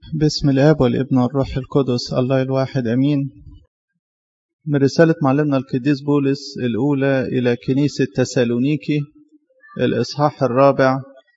باسم الآب والابن والروح القدس الله الواحد أمين من رسالة معلمنا القديس بولس الأولى إلى كنيسة تسالونيكي الإصحاح الرابع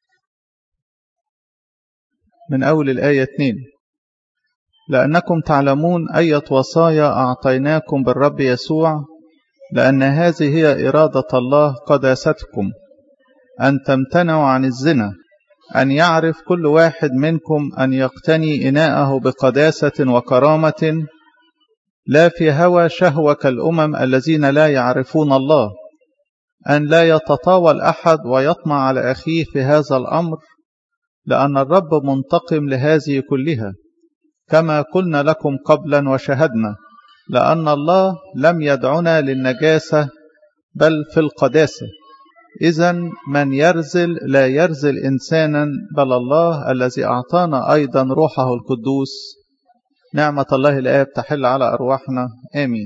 من أول الآية 2 لأنكم تعلمون أية وصايا أعطيناكم بالرب يسوع لأن هذه هي إرادة الله قداستكم أن تمتنعوا عن الزنا أن يعرف كل واحد منكم أن يقتني إناءه بقداسة وكرامة لا في هوى شهوة كالأمم الذين لا يعرفون الله أن لا يتطاول أحد ويطمع على أخيه في هذا الأمر لأن الرب منتقم لهذه كلها كما قلنا لكم قبلا وشهدنا لأن الله لم يدعنا للنجاسة بل في القداسة إذا من يرزل لا يرزل إنسانا بل الله الذي أعطانا أيضا روحه القدوس نعمة الله الآب تحل على أرواحنا آمين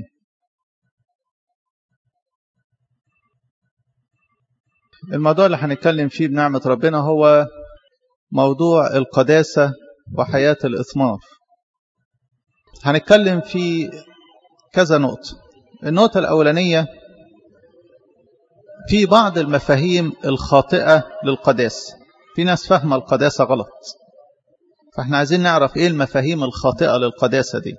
الموضوع اللي هنتكلم فيه بنعمة ربنا هو موضوع القداسة وحياة الإثمار هنتكلم في كذا نقطة النقطة الأولانية في بعض المفاهيم الخاطئة للقداسة في ناس فاهمة القداسة غلط فاحنا عايزين نعرف ايه المفاهيم الخاطئة للقداسة دي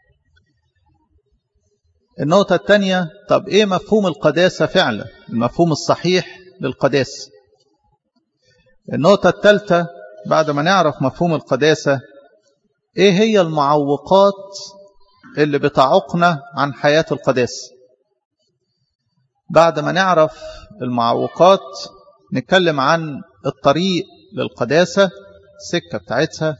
النقطة الثانية طب ايه مفهوم القداسة فعلا المفهوم الصحيح للقداسة النقطة الثالثة بعد ما نعرف مفهوم القداسة ايه هي المعوقات اللي بتعوقنا عن حياة القداسة بعد ما نعرف المعوقات نتكلم عن الطريق للقداسة السكة بتاعتها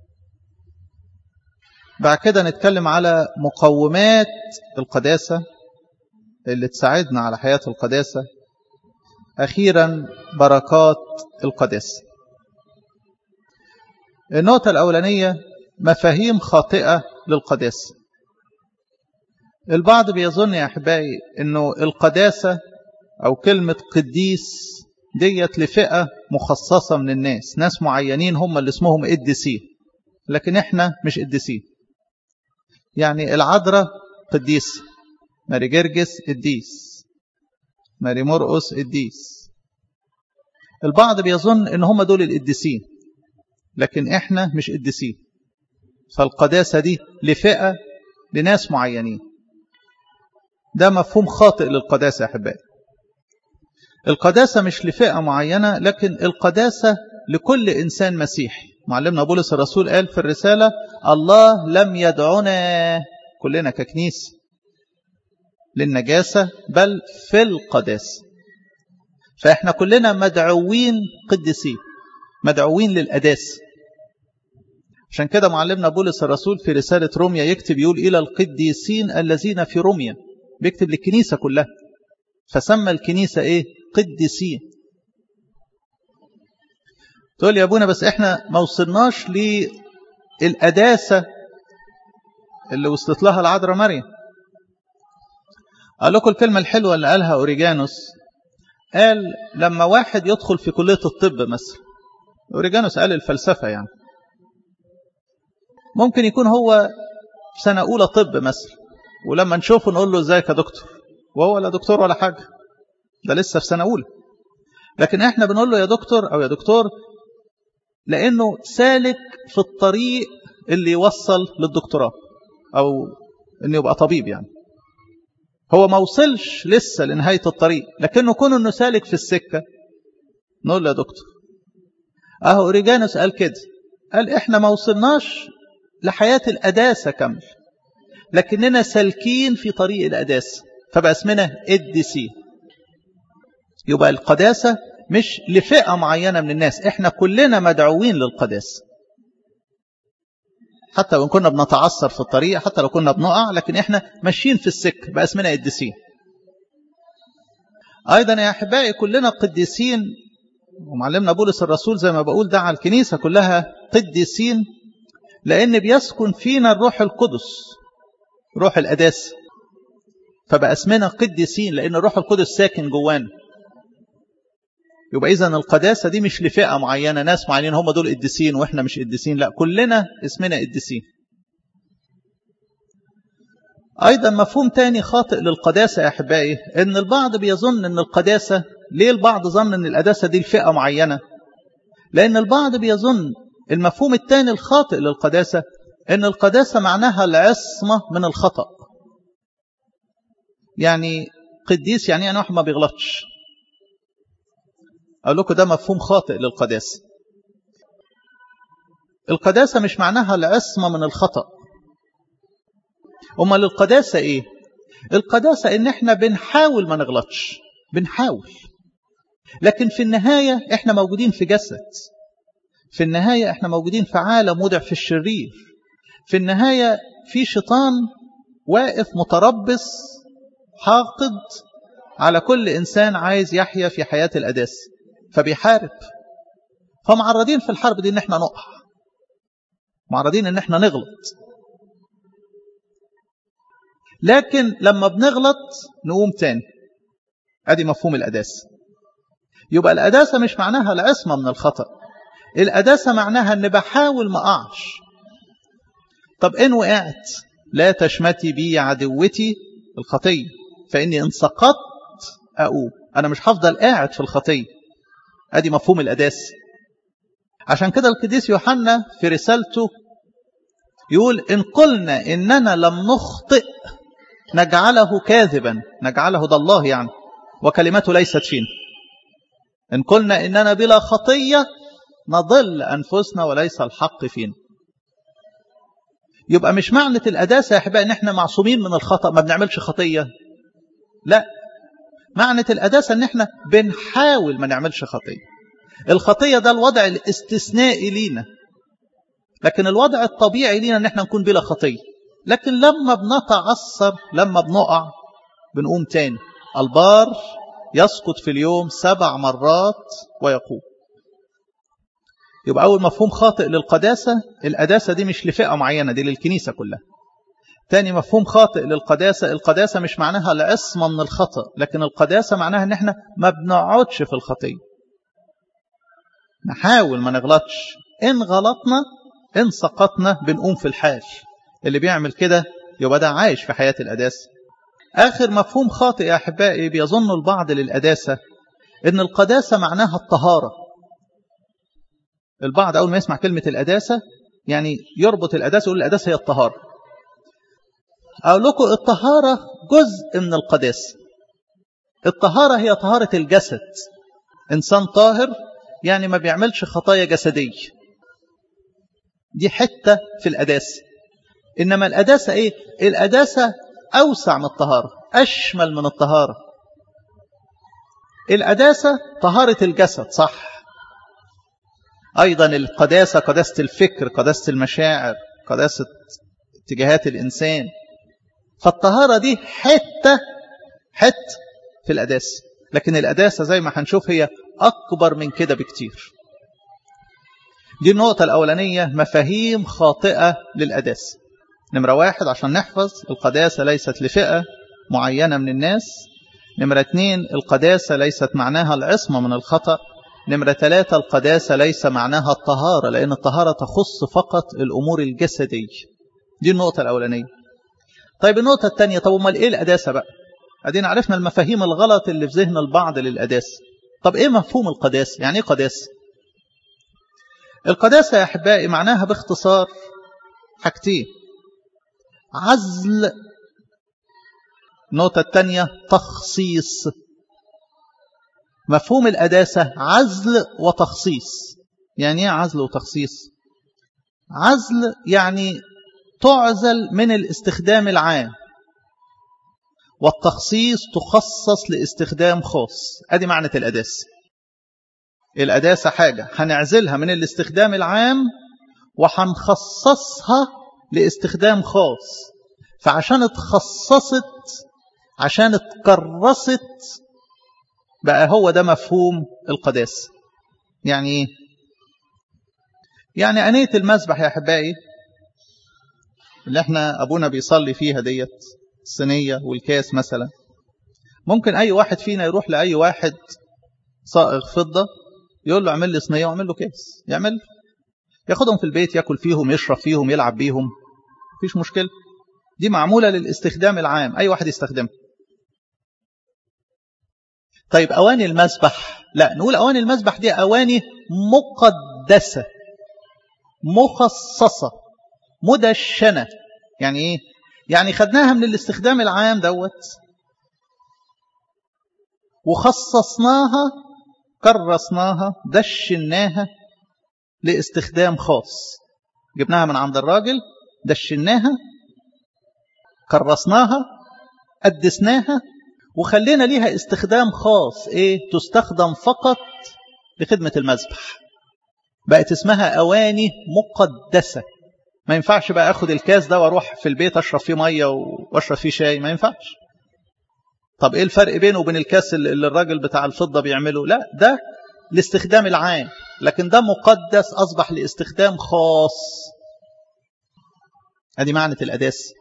بعد كده نتكلم على مقومات القداسة اللي تساعدنا على حياة القداسة أخيرا بركات القداسة النقطة الأولانية مفاهيم خاطئة للقداسة البعض بيظن يا أحبائي أنه القداسة أو كلمة قديس ديت لفئة مخصصة من الناس ناس معينين هم اللي اسمهم قديسين لكن احنا مش قديسين يعني العذراء قديس ماري جرجس قديس ماري مرقس قديس البعض بيظن ان هم دول القديسين لكن احنا مش قديسين فالقداسة دي لفئة لناس معينين ده مفهوم خاطئ للقداسة يا أحبائي القداسة مش لفئة معينة لكن القداسة لكل إنسان مسيحي معلمنا بولس الرسول قال في الرسالة الله لم يدعنا كلنا ككنيسة للنجاسة بل في القداسة فإحنا كلنا مدعوين قديسين مدعوين للقداسة عشان كده معلمنا بولس الرسول في رسالة روميا يكتب يقول إلى القديسين الذين في روميا بيكتب للكنيسة كلها فسمى الكنيسة إيه قديسين تقول يا أبونا بس إحنا ما وصلناش للقداسة اللي وصلت لها العذراء مريم قال لكم الكلمة الحلوة اللي قالها أوريجانوس قال لما واحد يدخل في كلية الطب مثلا أوريجانوس قال الفلسفة يعني ممكن يكون هو في سنة أولى طب مثلا ولما نشوفه نقول له ازيك يا دكتور وهو لا دكتور ولا حاجة ده لسه في سنة أولى لكن احنا بنقول له يا دكتور أو يا دكتور لأنه سالك في الطريق اللي يوصل للدكتوراه أو أنه يبقى طبيب يعني هو ما وصلش لسه لنهاية الطريق لكنه كونه أنه سالك في السكة نقول له يا دكتور أهو أوريجانوس قال كده قال إحنا ما وصلناش لحياة الأداسة كامل لكننا سالكين في طريق القداسة فبقى اسمنا قديسين يبقى القداسة مش لفئة معينة من الناس احنا كلنا مدعوين للقداسة حتى وإن كنا بنتعثر في الطريق حتى لو كنا بنقع لكن احنا ماشيين في السك بقى اسمنا قديسين أيضا يا أحبائي كلنا قديسين ومعلمنا بولس الرسول زي ما بقول دعا الكنيسة كلها قديسين لأن بيسكن فينا الروح القدس روح القداسة فبقى اسمنا قديسين لأن الروح القدس ساكن جوانا يبقى إذا القداسة دي مش لفئة معينة ناس معينين هم دول قديسين وإحنا مش قديسين لا كلنا اسمنا قديسين أيضا مفهوم تاني خاطئ للقداسة يا أحبائي إن البعض بيظن إن القداسة ليه البعض ظن إن القداسة دي لفئة معينة لأن البعض بيظن المفهوم الثاني الخاطئ للقداسة إن القداسة معناها العصمة من الخطأ يعني قديس يعني يعني واحد ما بيغلطش أقول لكم ده مفهوم خاطئ للقداسة القداسة مش معناها العصمة من الخطأ أمال القداسة إيه القداسة إن إحنا بنحاول ما نغلطش بنحاول لكن في النهاية إحنا موجودين في جسد في النهاية إحنا موجودين في عالم وضع في الشرير في النهاية في شيطان واقف متربص حاقد على كل إنسان عايز يحيا في حياة الأداس فبيحارب فمعرضين في الحرب دي إن إحنا نقع معرضين إن إحنا نغلط لكن لما بنغلط نقوم تاني ادي مفهوم القداسه يبقى القداسه مش معناها العصمه من الخطا القداسه معناها ان بحاول ما اقعش طب ان وقعت لا تشمتي بي عدوتي الخطيه فاني ان سقطت اقوم انا مش هفضل قاعد في الخطيه ادي مفهوم القداسه عشان كده القديس يوحنا في رسالته يقول ان قلنا اننا لم نخطئ نجعله كاذبا نجعله ده الله يعني وكلمته ليست فينا إن قلنا إننا بلا خطية نضل أنفسنا وليس الحق فينا يبقى مش معنى القداسة يا أحبائي إن إحنا معصومين من الخطأ ما بنعملش خطية لا معنى القداسة إن إحنا بنحاول ما نعملش خطية الخطية ده الوضع الاستثنائي لينا لكن الوضع الطبيعي لينا إن إحنا نكون بلا خطية لكن لما بنتعثر لما بنقع بنقوم تاني البار يسقط في اليوم سبع مرات ويقوم يبقى أول مفهوم خاطئ للقداسة القداسة دي مش لفئة معينة دي للكنيسة كلها تاني مفهوم خاطئ للقداسة القداسة مش معناها العصمة من الخطأ لكن القداسة معناها ان احنا ما بنقعدش في الخطية نحاول ما نغلطش ان غلطنا ان سقطنا بنقوم في الحال اللي بيعمل كده يبقى ده عايش في حياة القداسة آخر مفهوم خاطئ يا أحبائي بيظن البعض للقداسة إن القداسة معناها الطهارة البعض أول ما يسمع كلمة القداسة يعني يربط القداسة يقول القداسة هي الطهارة أقول لكم الطهارة جزء من القداسة الطهارة هي طهارة الجسد إنسان طاهر يعني ما بيعملش خطايا جسدية دي حتة في القداسة إنما القداسة إيه؟ القداسة أوسع من الطهارة أشمل من الطهارة القداسة طهارة الجسد صح أيضا القداسة قداسة الفكر قداسة المشاعر قداسة اتجاهات الإنسان فالطهارة دي حتة حتة في القداسة لكن القداسة زي ما هنشوف هي أكبر من كده بكتير دي النقطة الأولانية مفاهيم خاطئة للقداسة نمرة واحد عشان نحفظ القداسة ليست لفئة معينة من الناس نمرة اتنين القداسة ليست معناها العصمة من الخطأ نمرة ثلاثة القداسة ليس معناها الطهارة لأن الطهارة تخص فقط الأمور الجسدية دي النقطة الأولانية طيب النقطة الثانية طب امال إيه القداسة بقى أدينا عرفنا المفاهيم الغلط اللي في ذهن البعض للقداسة طب إيه مفهوم القداسة يعني إيه قداسة القداسة يا أحبائي معناها باختصار حاجتين عزل النقطة الثانية تخصيص مفهوم القداسة عزل وتخصيص يعني ايه عزل وتخصيص عزل يعني تعزل من الاستخدام العام والتخصيص تخصص لاستخدام خاص ادي معنى القداسة القداسة حاجة هنعزلها من الاستخدام العام وهنخصصها لاستخدام خاص فعشان اتخصصت عشان اتكرست بقى هو ده مفهوم القداسة يعني ايه يعني أنية المسبح يا أحبائي اللي احنا أبونا بيصلي فيها ديت الصينية والكاس مثلا ممكن أي واحد فينا يروح لأي واحد صائغ فضة يقول له اعمل لي صينية واعمل له كاس يعمل ياخدهم في البيت ياكل فيهم يشرب فيهم يلعب بيهم مفيش مشكلة دي معمولة للاستخدام العام أي واحد يستخدمها طيب أواني المسبح لا نقول أواني المسبح دي أواني مقدسة مخصصة مدشنة يعني إيه؟ يعني خدناها من الاستخدام العام دوت وخصصناها كرسناها دشناها لاستخدام خاص جبناها من عند الراجل دشناها كرسناها قدسناها وخلينا ليها استخدام خاص ايه تستخدم فقط لخدمة المذبح بقت اسمها اواني مقدسة ما ينفعش بقى اخد الكاس ده واروح في البيت اشرب فيه مية واشرب فيه شاي ما ينفعش طب ايه الفرق بينه وبين الكاس اللي الراجل بتاع الفضة بيعمله لا ده الاستخدام العام لكن ده مقدس اصبح لاستخدام خاص ادي معنى القداسه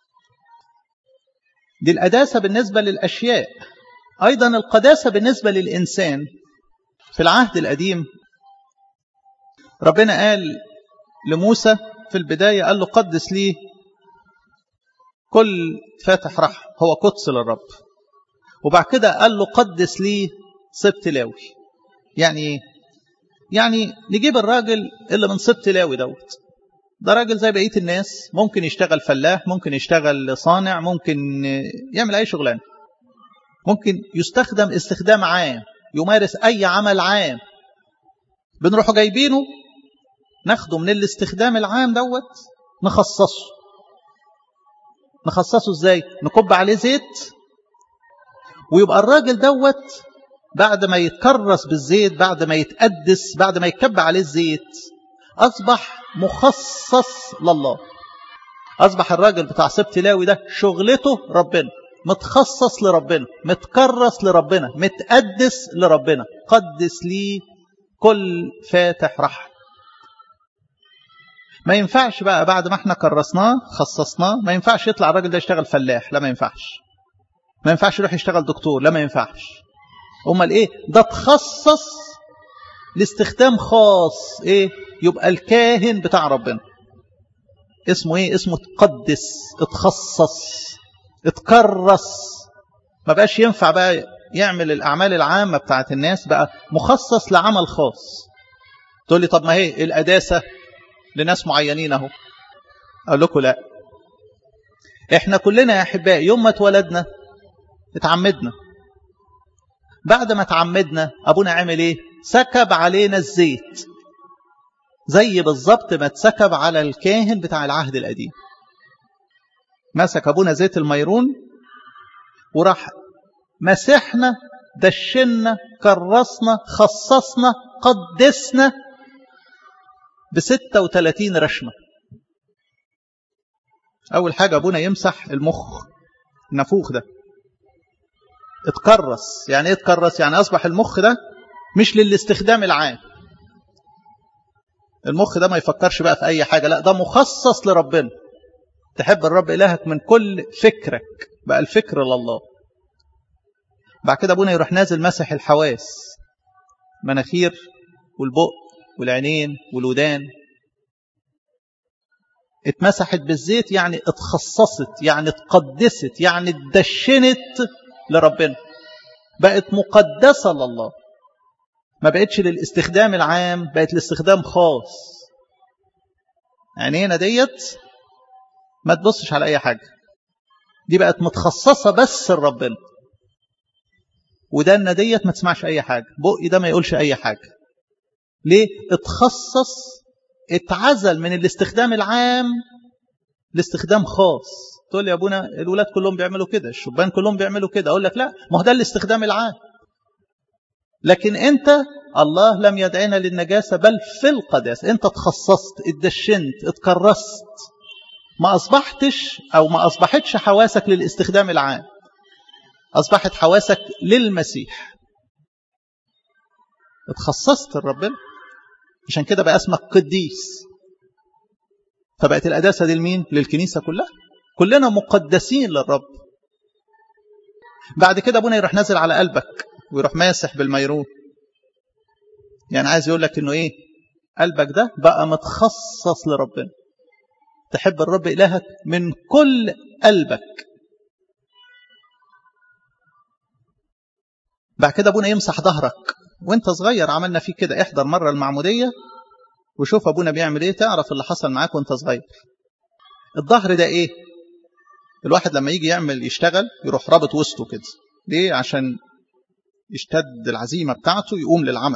دي القداسة بالنسبة للأشياء أيضا القداسة بالنسبة للإنسان في العهد القديم ربنا قال لموسى في البداية قال له قدس لي كل فاتح رحم هو قدس للرب وبعد كده قال له قدس لي سبت لاوي يعني يعني نجيب الراجل اللي من سبت لاوي دوت ده راجل زي بقيه الناس ممكن يشتغل فلاح ممكن يشتغل صانع ممكن يعمل اي شغلانه ممكن يستخدم استخدام عام يمارس اي عمل عام بنروح جايبينه ناخده من الاستخدام العام دوت نخصصه نخصصه ازاي نكب عليه زيت ويبقى الراجل دوت بعد ما يتكرس بالزيت بعد ما يتقدس بعد ما يكب عليه الزيت أصبح مخصص لله أصبح الراجل بتاع سبت لاوي ده شغلته ربنا متخصص لربنا متكرس لربنا متقدس لربنا قدس لي كل فاتح رحم ما ينفعش بقى بعد ما احنا كرسناه خصصناه ما ينفعش يطلع الراجل ده يشتغل فلاح لا ما ينفعش ما ينفعش يروح يشتغل دكتور لا ما ينفعش امال ايه ده تخصص لاستخدام خاص ايه يبقى الكاهن بتاع ربنا اسمه ايه اسمه تقدس اتخصص اتكرس ما بقاش ينفع بقى يعمل الاعمال العامه بتاعت الناس بقى مخصص لعمل خاص تقول لي طب ما هي القداسه لناس معينين اهو اقول لكم لا احنا كلنا يا احبائي يوم ما اتولدنا اتعمدنا بعد ما اتعمدنا ابونا عمل ايه سكب علينا الزيت زي بالظبط ما اتسكب على الكاهن بتاع العهد القديم مسك ابونا زيت الميرون وراح مسحنا دشنا كرسنا خصصنا قدسنا بستة وثلاثين رشمة أول حاجة أبونا يمسح المخ النفوخ ده اتكرس يعني ايه اتكرس يعني أصبح المخ ده مش للاستخدام العام المخ ده ما يفكرش بقى في أي حاجة لا ده مخصص لربنا تحب الرب إلهك من كل فكرك بقى الفكر لله بعد كده أبونا يروح نازل مسح الحواس مناخير والبق والعينين والودان اتمسحت بالزيت يعني اتخصصت يعني اتقدست يعني اتدشنت لربنا بقت مقدسة لله ما بقتش للاستخدام العام بقت لاستخدام خاص عينينا ديت ما تبصش على أي حاجة دي بقت متخصصة بس لربنا ودنا ديت ما تسمعش أي حاجة بقي ده ما يقولش أي حاجة ليه اتخصص اتعزل من الاستخدام العام لاستخدام خاص تقول لي يا ابونا الولاد كلهم بيعملوا كده الشبان كلهم بيعملوا كده اقول لك لا ما هو ده الاستخدام العام لكن انت الله لم يدعنا للنجاسة بل في القداسة انت تخصصت اتدشنت اتكرست ما أصبحتش أو ما أصبحتش حواسك للاستخدام العام أصبحت حواسك للمسيح اتخصصت لربنا عشان كده بقى اسمك قديس فبقت القداسة دي لمين؟ للكنيسة كلها كلنا مقدسين للرب بعد كده ابونا يروح نازل على قلبك ويروح ماسح بالميرون يعني عايز يقول لك انه ايه قلبك ده بقى متخصص لربنا تحب الرب إلهك من كل قلبك بعد كده ابونا يمسح ظهرك وانت صغير عملنا فيك كده احضر مرة المعمودية وشوف ابونا بيعمل ايه تعرف اللي حصل معاك وانت صغير الظهر ده ايه الواحد لما يجي يعمل يشتغل يروح رابط وسطه كده ليه عشان يشتد العزيمة بتاعته يقوم للعمل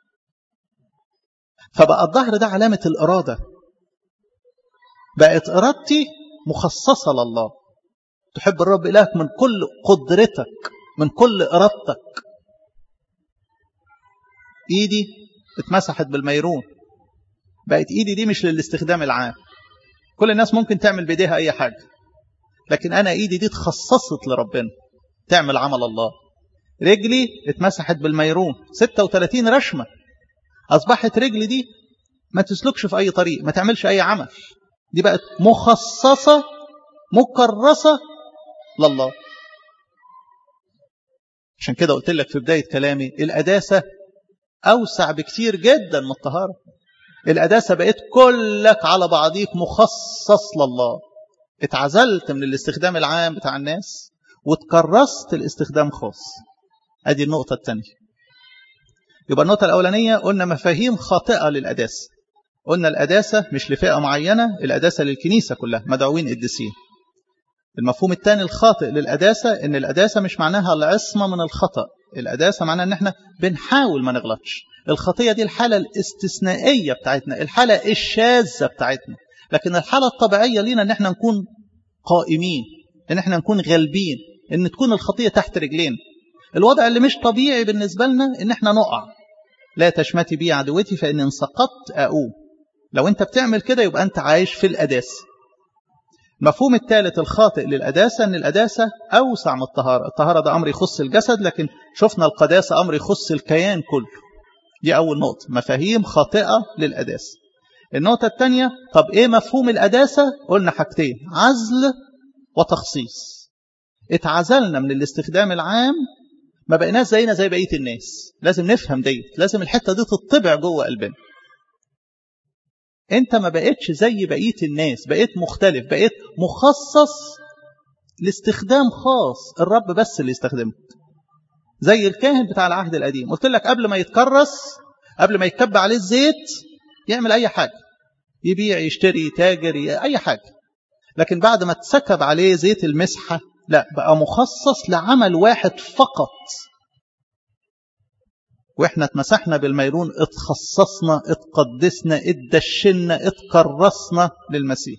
فبقى الظهر ده علامة الإرادة بقت إرادتي مخصصة لله تحب الرب إلهك من كل قدرتك من كل إرادتك إيدي اتمسحت بالميرون بقت إيدي دي مش للاستخدام العام كل الناس ممكن تعمل بإيديها أي حاجة لكن أنا إيدي دي اتخصصت لربنا تعمل عمل الله رجلي اتمسحت بالميرون 36 رشمة أصبحت رجلي دي ما تسلكش في أي طريق ما تعملش أي عمل دي بقت مخصصة مكرسة لله عشان كده قلت لك في بداية كلامي القداسة أوسع بكتير جدا من الطهارة القداسة بقيت كلك على بعضيك مخصص لله اتعزلت من الاستخدام العام بتاع الناس وتكرست الاستخدام خاص ادي النقطة الثانية يبقى النقطة الأولانية قلنا مفاهيم خاطئة للقداسة قلنا القداسة مش لفئة معينة القداسة للكنيسة كلها مدعوين قديسين المفهوم الثاني الخاطئ للقداسة ان القداسة مش معناها العصمة من الخطأ القداسة معناها ان احنا بنحاول ما نغلطش الخطية دي الحالة الاستثنائية بتاعتنا الحالة الشاذة بتاعتنا لكن الحالة الطبيعية لينا ان احنا نكون قائمين ان احنا نكون غالبين ان تكون الخطية تحت رجلين الوضع اللي مش طبيعي بالنسبة لنا ان احنا نقع لا تشمتي بي عدوتي فإن إن سقطت أقوم لو أنت بتعمل كده يبقى أنت عايش في الأداسة المفهوم الثالث الخاطئ للأداسة أن الأداسة أوسع من الطهارة الطهارة ده أمر يخص الجسد لكن شفنا القداسة أمر يخص الكيان كله دي أول نقطة مفاهيم خاطئة للأداسة النقطة الثانية طب إيه مفهوم الأداسة قلنا حاجتين عزل وتخصيص اتعزلنا من الاستخدام العام ما بقيناش زينا زي بقية الناس لازم نفهم ديت لازم الحتة دي تطبع جوه قلبنا انت ما بقيتش زي بقية الناس بقيت مختلف بقيت مخصص لاستخدام خاص الرب بس اللي يستخدمه زي الكاهن بتاع العهد القديم قلت لك قبل ما يتكرس قبل ما يتكب عليه الزيت يعمل اي حاجة يبيع يشتري تاجر اي حاجة لكن بعد ما اتسكب عليه زيت المسحة لا بقى مخصص لعمل واحد فقط واحنا اتمسحنا بالميرون اتخصصنا اتقدسنا اتدشنا اتكرسنا للمسيح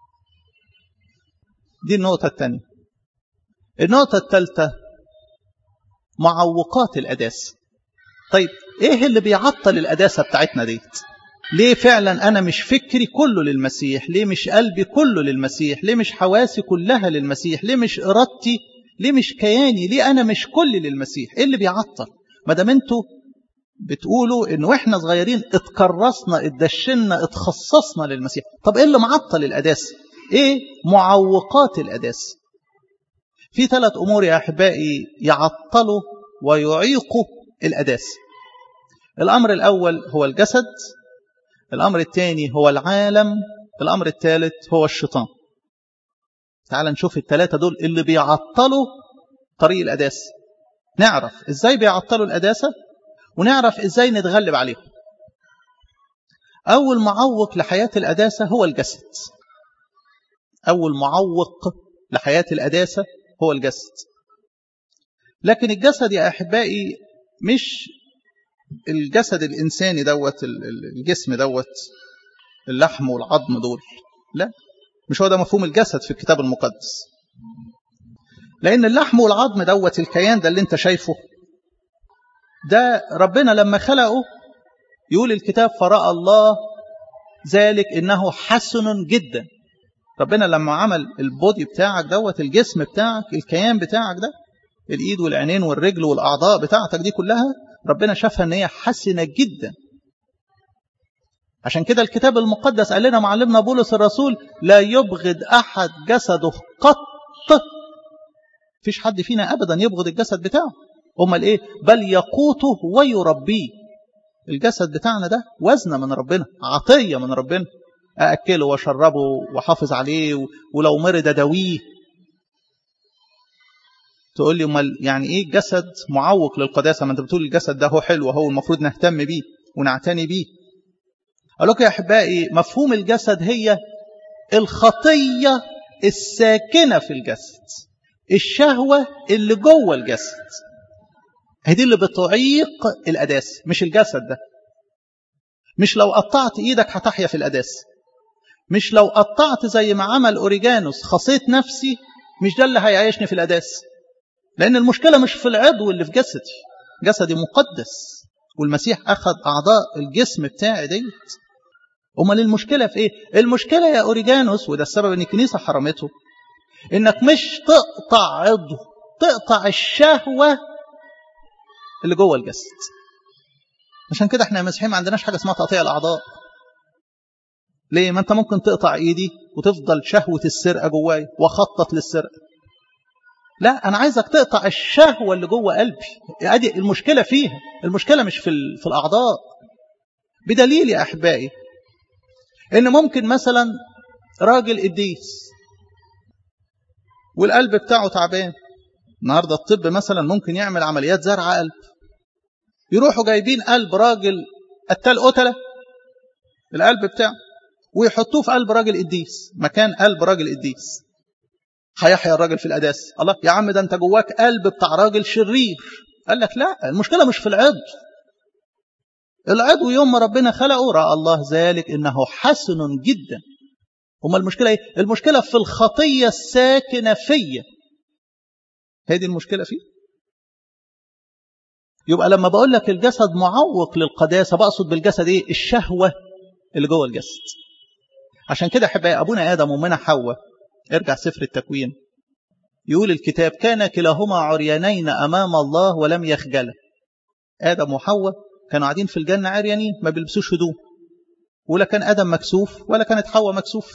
دي النقطة الثانية النقطة الثالثة معوقات الأداسة طيب ايه اللي بيعطل الأداسة بتاعتنا ديت ليه فعلا أنا مش فكري كله للمسيح ليه مش قلبي كله للمسيح ليه مش حواسي كلها للمسيح ليه مش إرادتي ليه مش كياني ليه أنا مش كل للمسيح إيه اللي بيعطل ما دام انتوا بتقولوا ان واحنا صغيرين اتكرسنا اتدشنا اتخصصنا للمسيح طب ايه اللي معطل القداسه ايه معوقات القداسه في ثلاث امور يا احبائي يعطلوا ويعيقوا القداسه الامر الاول هو الجسد الامر الثاني هو العالم الامر الثالث هو الشيطان تعال نشوف الثلاثه دول اللي بيعطلوا طريق القداسه نعرف ازاي بيعطلوا القداسه ونعرف ازاي نتغلب عليهم اول معوق لحياة القداسة هو الجسد اول معوق لحياة القداسة هو الجسد لكن الجسد يا احبائي مش الجسد الانساني دوت الجسم دوت اللحم والعظم دول لا مش هو ده مفهوم الجسد في الكتاب المقدس لان اللحم والعظم دوت الكيان ده اللي انت شايفه ده ربنا لما خلقه يقول الكتاب فرأى الله ذلك إنه حسن جدا ربنا لما عمل البودي بتاعك دوت الجسم بتاعك الكيان بتاعك ده الإيد والعينين والرجل والأعضاء بتاعتك دي كلها ربنا شافها إن هي حسنة جدا عشان كده الكتاب المقدس قال لنا معلمنا بولس الرسول لا يبغض أحد جسده قط فيش حد فينا أبدا يبغض الجسد بتاعه امال ايه بل يقوته ويربيه الجسد بتاعنا ده وزنة من ربنا عطية من ربنا أأكله وأشربه وحافظ عليه ولو مرض أداويه تقول لي امال يعني ايه الجسد معوق للقداسه ما انت بتقول الجسد ده هو حلو وهو المفروض نهتم بيه ونعتني بيه اقول لكم يا احبائي مفهوم الجسد هي الخطيه الساكنه في الجسد الشهوه اللي جوه الجسد هي دي اللي بتعيق القداسه مش الجسد ده مش لو قطعت ايدك هتحيا في القداسه مش لو قطعت زي ما عمل اوريجانوس خصيت نفسي مش ده اللي هيعيشني في القداسه لأن المشكلة مش في العضو اللي في جسدي جسدي مقدس والمسيح أخذ أعضاء الجسم بتاعي ديت أمال المشكلة في إيه؟ المشكلة يا أوريجانوس وده السبب إن الكنيسة حرمته إنك مش تقطع عضو تقطع الشهوة اللي جوه الجسد عشان كده احنا مسيحيين ما عندناش حاجة اسمها تقطيع الأعضاء ليه؟ ما أنت ممكن تقطع إيدي وتفضل شهوة السرقة جواي وخطط للسرقة لا أنا عايزك تقطع الشهوة اللي جوه قلبي ادي المشكلة فيها المشكلة مش في, في الأعضاء بدليل يا أحبائي إن ممكن مثلا راجل قديس والقلب بتاعه تعبان النهارده الطب مثلا ممكن يعمل عمليات زرع قلب يروحوا جايبين قلب راجل قتال قتله القلب بتاعه ويحطوه في قلب راجل قديس مكان قلب راجل قديس هيحيا الراجل في القداس الله يا عم ده انت جواك قلب بتاع راجل شرير قال لك لا المشكله مش في العضو العضو يوم ما ربنا خلقه راى الله ذلك انه حسن جدا هما المشكله ايه المشكله في الخطيه الساكنه فيا هي دي المشكله فيه يبقى لما بقول لك الجسد معوق للقداسه بقصد بالجسد ايه الشهوه اللي جوه الجسد عشان كده احبائي ابونا ادم وامنا حواء ارجع سفر التكوين يقول الكتاب كان كلاهما عريانين أمام الله ولم يخجلا آدم وحواء كانوا قاعدين في الجنة عريانين ما بيلبسوش هدوم ولا كان آدم مكسوف ولا كانت حواء مكسوف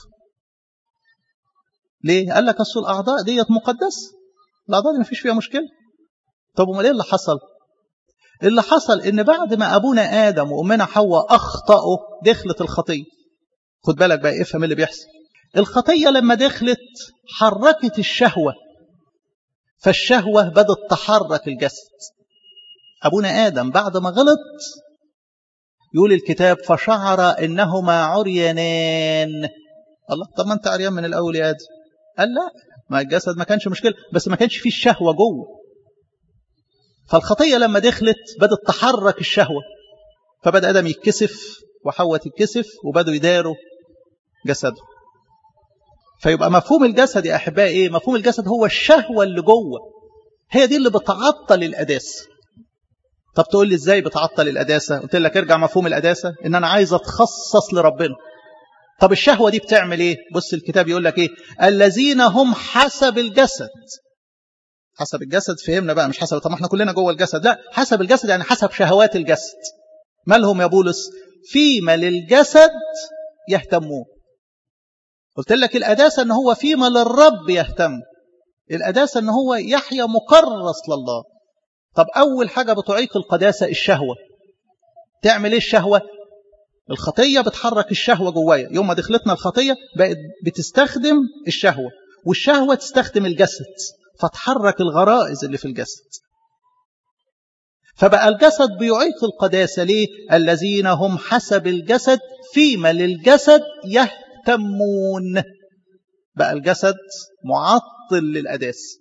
ليه؟ قال لك أصل الأعضاء ديت مقدسة الأعضاء دي ما فيش فيها مشكلة طب وما ايه اللي حصل؟ اللي حصل إن بعد ما أبونا آدم وأمنا حواء أخطأوا دخلت الخطية خد بالك بقى افهم اللي بيحصل الخطية لما دخلت حركت الشهوة فالشهوة بدأت تحرك الجسد أبونا آدم بعد ما غلط يقول الكتاب فشعر إنهما عريانان الله طب ما أنت عريان من الأول يا آدم قال لا ما الجسد ما كانش مشكلة بس ما كانش فيه الشهوة جوه فالخطية لما دخلت بدأت تحرك الشهوة فبدأ آدم يتكسف وحواء تتكسف وبدأوا يداروا جسده فيبقى مفهوم الجسد يا أحبائي إيه؟ مفهوم الجسد هو الشهوة اللي جوه هي دي اللي بتعطل القداسة طب تقول لي إزاي بتعطل القداسة قلت لك ارجع مفهوم القداسة إن أنا عايز أتخصص لربنا طب الشهوة دي بتعمل إيه بص الكتاب يقول لك إيه الذين هم حسب الجسد حسب الجسد فهمنا بقى مش حسب طب احنا كلنا جوه الجسد لا حسب الجسد يعني حسب شهوات الجسد مالهم يا بولس فيما للجسد يهتمون قلت لك القداسة ان هو فيما للرب يهتم القداسة ان هو يحيا مكرس لله طب اول حاجة بتعيق القداسة الشهوة تعمل ايه الشهوة الخطية بتحرك الشهوة جوايا يوم ما دخلتنا الخطية بقت بتستخدم الشهوة والشهوة تستخدم الجسد فتحرك الغرائز اللي في الجسد فبقى الجسد بيعيق القداسة ليه الذين هم حسب الجسد فيما للجسد يهتم يهتمون بقى الجسد معطل للأداس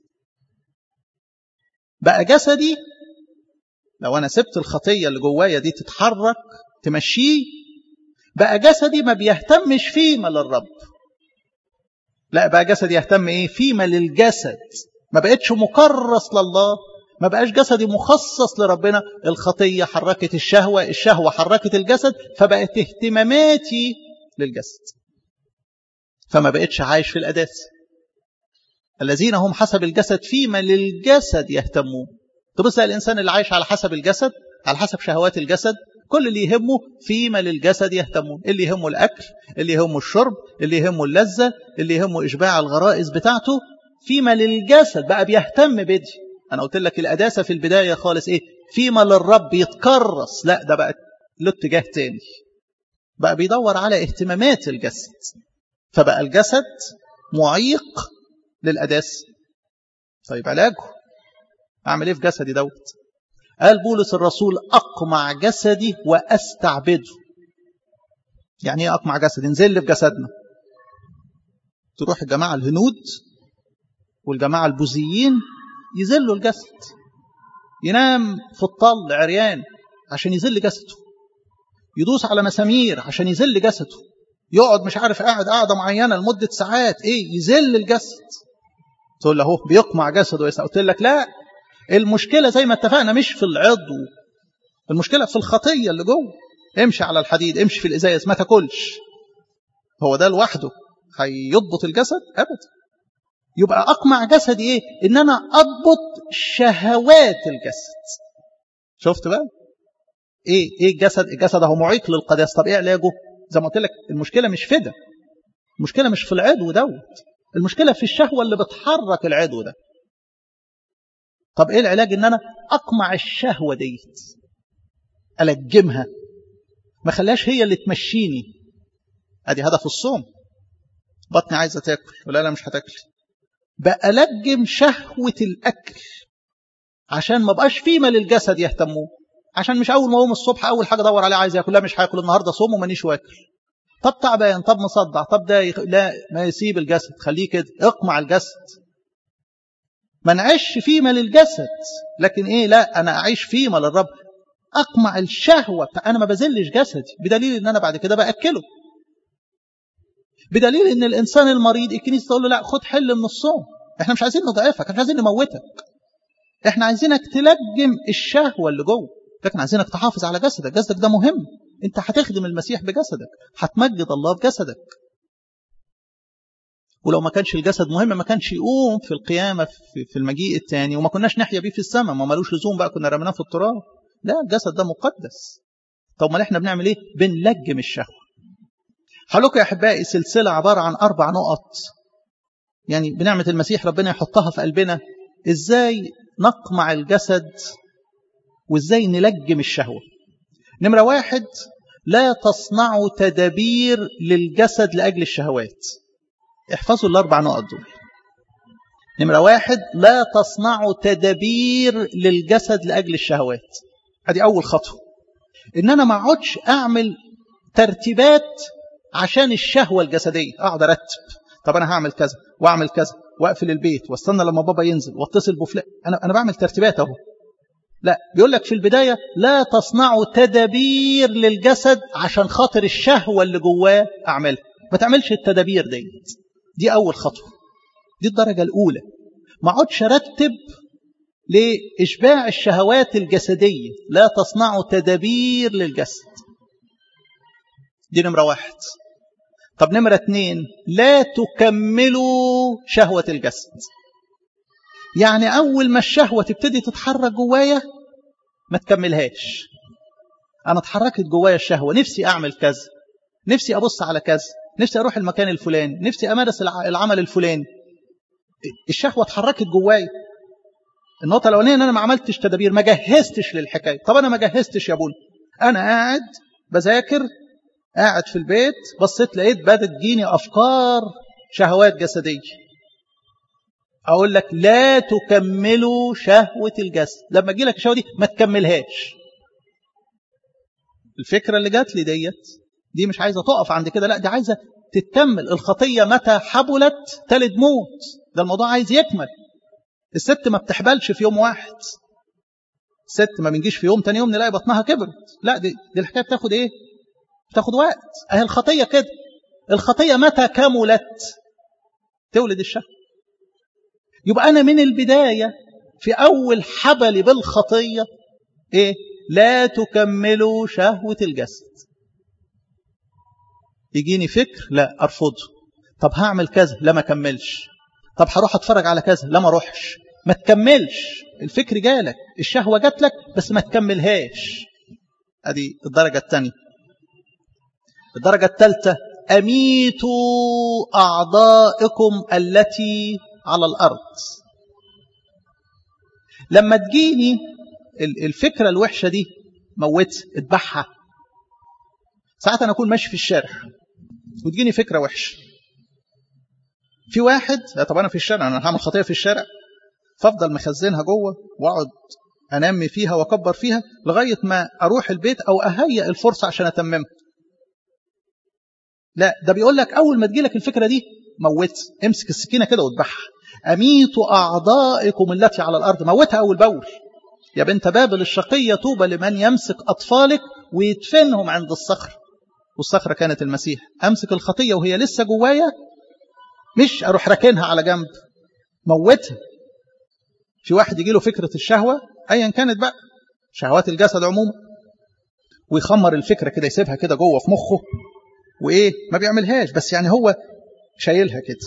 بقى جسدي لو أنا سبت الخطية اللي جوايا دي تتحرك تمشيه بقى جسدي ما بيهتمش فيما للرب لا بقى جسدي يهتم ايه فيما للجسد ما بقتش مكرس لله ما بقاش جسدي مخصص لربنا الخطية حركت الشهوة الشهوة حركت الجسد فبقت اهتماماتي للجسد فما بقتش عايش في الأداس الذين هم حسب الجسد فيما للجسد يهتمون تبص الإنسان اللي عايش على حسب الجسد على حسب شهوات الجسد كل اللي يهمه فيما للجسد يهتمون اللي يهمه الأكل اللي يهمه الشرب اللي يهمه اللذة اللي يهمه إشباع الغرائز بتاعته فيما للجسد بقى بيهتم بدي أنا قلت لك الأداسة في البداية خالص إيه فيما للرب يتكرس لا ده بقى له اتجاه تاني بقى بيدور على اهتمامات الجسد فبقى الجسد معيق للأداس طيب علاجه أعمل إيه في جسدي دوت قال بولس الرسول أقمع جسدي وأستعبده يعني إيه أقمع جسدي نزل في جسدنا تروح الجماعة الهنود والجماعة البوذيين يذلوا الجسد ينام في الطل عريان عشان يذل جسده يدوس على مسامير عشان يذل جسده يقعد مش عارف قاعد قاعدة معينة لمدة ساعات ايه يذل الجسد تقول له هو بيقمع جسده يسأل قلت لك لا المشكلة زي ما اتفقنا مش في العضو المشكلة في الخطية اللي جوه امشي على الحديد امشي في الإزاز ما تاكلش هو ده لوحده هيضبط الجسد أبدا يبقى أقمع جسدي إيه إن أنا أضبط شهوات الجسد شفت بقى إيه إيه الجسد الجسد هو معيق للقداس طب إيه علاجه زي ما قلت لك المشكلة مش في ده المشكلة مش في العضو دوت المشكلة في الشهوة اللي بتحرك العضو ده طب ايه العلاج ان انا اقمع الشهوة ديت ألجمها ما خليهاش هي اللي تمشيني ادي هدف الصوم بطني عايزة تاكل ولا لا مش هتاكل بألجم شهوة الأكل عشان ما بقاش فيما للجسد يهتموه عشان مش أول ما أقوم الصبح أول حاجة أدور عليها عايز ياكل لا مش هاكل النهاردة صوم ومانيش واكل طب تعبان طب مصدع طب ده يخ... لا ما يسيب الجسد خليه كده اقمع الجسد ما نعيش فيما للجسد لكن ايه لا انا اعيش فيما للرب اقمع الشهوة بتاع انا ما بذلش جسدي بدليل ان انا بعد كده باكله بدليل ان الانسان المريض الكنيسه تقول له لا خد حل من الصوم احنا مش عايزين نضعفك احنا مش عايزين نموتك احنا عايزينك تلجم الشهوة اللي جوه لكن عايزينك تحافظ على جسدك جسدك ده مهم انت هتخدم المسيح بجسدك هتمجد الله بجسدك ولو ما كانش الجسد مهم ما كانش يقوم في القيامة في المجيء الثاني وما كناش نحيا بيه في السماء ما ملوش لزوم بقى كنا رميناه في التراب لا الجسد ده مقدس طب ما احنا بنعمل ايه بنلجم الشهوة حلوك يا احبائي سلسلة عبارة عن اربع نقط يعني بنعمة المسيح ربنا يحطها في قلبنا ازاي نقمع الجسد وازاي نلجم الشهوة نمرة واحد لا تصنعوا تدابير للجسد لأجل الشهوات احفظوا الأربع نقط دول نمرة واحد لا تصنعوا تدابير للجسد لأجل الشهوات هذه أول خطوة إن أنا ما اقعدش أعمل ترتيبات عشان الشهوة الجسدية أقعد أرتب طب أنا هعمل كذا وأعمل كذا وأقفل البيت واستنى لما بابا ينزل واتصل بفلان أنا أنا بعمل ترتيبات أهو لا بيقول لك في البداية لا تصنعوا تدابير للجسد عشان خاطر الشهوة اللي جواه أعملها ما تعملش التدابير دي دي أول خطوة دي الدرجة الأولى ما اقعدش أرتب لإشباع الشهوات الجسدية لا تصنعوا تدابير للجسد دي نمرة واحد طب نمرة اتنين لا تكملوا شهوة الجسد يعني أول ما الشهوة تبتدي تتحرك جوايا ما تكملهاش أنا اتحركت جوايا الشهوة نفسي أعمل كذا نفسي أبص على كذا نفسي أروح المكان الفلاني نفسي أمارس العمل الفلاني الشهوة اتحركت جوايا النقطة الأولانية إن أنا ما عملتش تدابير ما جهزتش للحكاية طب أنا ما جهزتش يا بني أنا قاعد بذاكر قاعد في البيت بصيت لقيت بدأت تجيني أفكار شهوات جسدية أقول لك لا تكملوا شهوة الجسد لما تجي لك الشهوة دي ما تكملهاش الفكرة اللي جات لي ديت دي مش عايزة تقف عند كده لا دي عايزة تتكمل الخطية متى حبلت تلد موت ده الموضوع عايز يكمل الست ما بتحبلش في يوم واحد الست ما بنجيش في يوم تاني يوم نلاقي بطنها كبرت لا دي, دي الحكاية بتاخد ايه بتاخد وقت اهي الخطية كده الخطية متى كملت تولد الشهوة يبقى أنا من البداية في أول حبل بالخطية إيه؟ لا تكملوا شهوة الجسد يجيني فكر لا أرفضه طب هعمل كذا لا ما كملش طب هروح أتفرج على كذا لا ما أروحش ما تكملش الفكر جالك الشهوة جات لك بس ما تكملهاش أدي الدرجة الثانية الدرجة الثالثة أميتوا أعضائكم التي على الأرض لما تجيني الفكرة الوحشة دي موت اذبحها ساعات انا اكون ماشي في الشارع وتجيني فكره وحشه في واحد طب انا في الشارع انا هعمل خطيه في الشارع فافضل مخزنها جوه واقعد انمي فيها واكبر فيها لغايه ما اروح البيت او اهيئ الفرصه عشان اتممها لا ده بيقول لك اول ما تجيلك الفكره دي موت امسك السكينه كده واذبحها اميتوا اعضائكم التي على الارض موتها اول باول يا بنت بابل الشقيه طوبى لمن يمسك اطفالك ويدفنهم عند الصخر والصخره كانت المسيح امسك الخطيه وهي لسه جوايا مش اروح راكنها على جنب موتها في واحد يجي له فكره الشهوه ايا كانت بقى شهوات الجسد عموما ويخمر الفكره كده يسيبها كده جوه في مخه وايه ما بيعملهاش بس يعني هو شايلها كده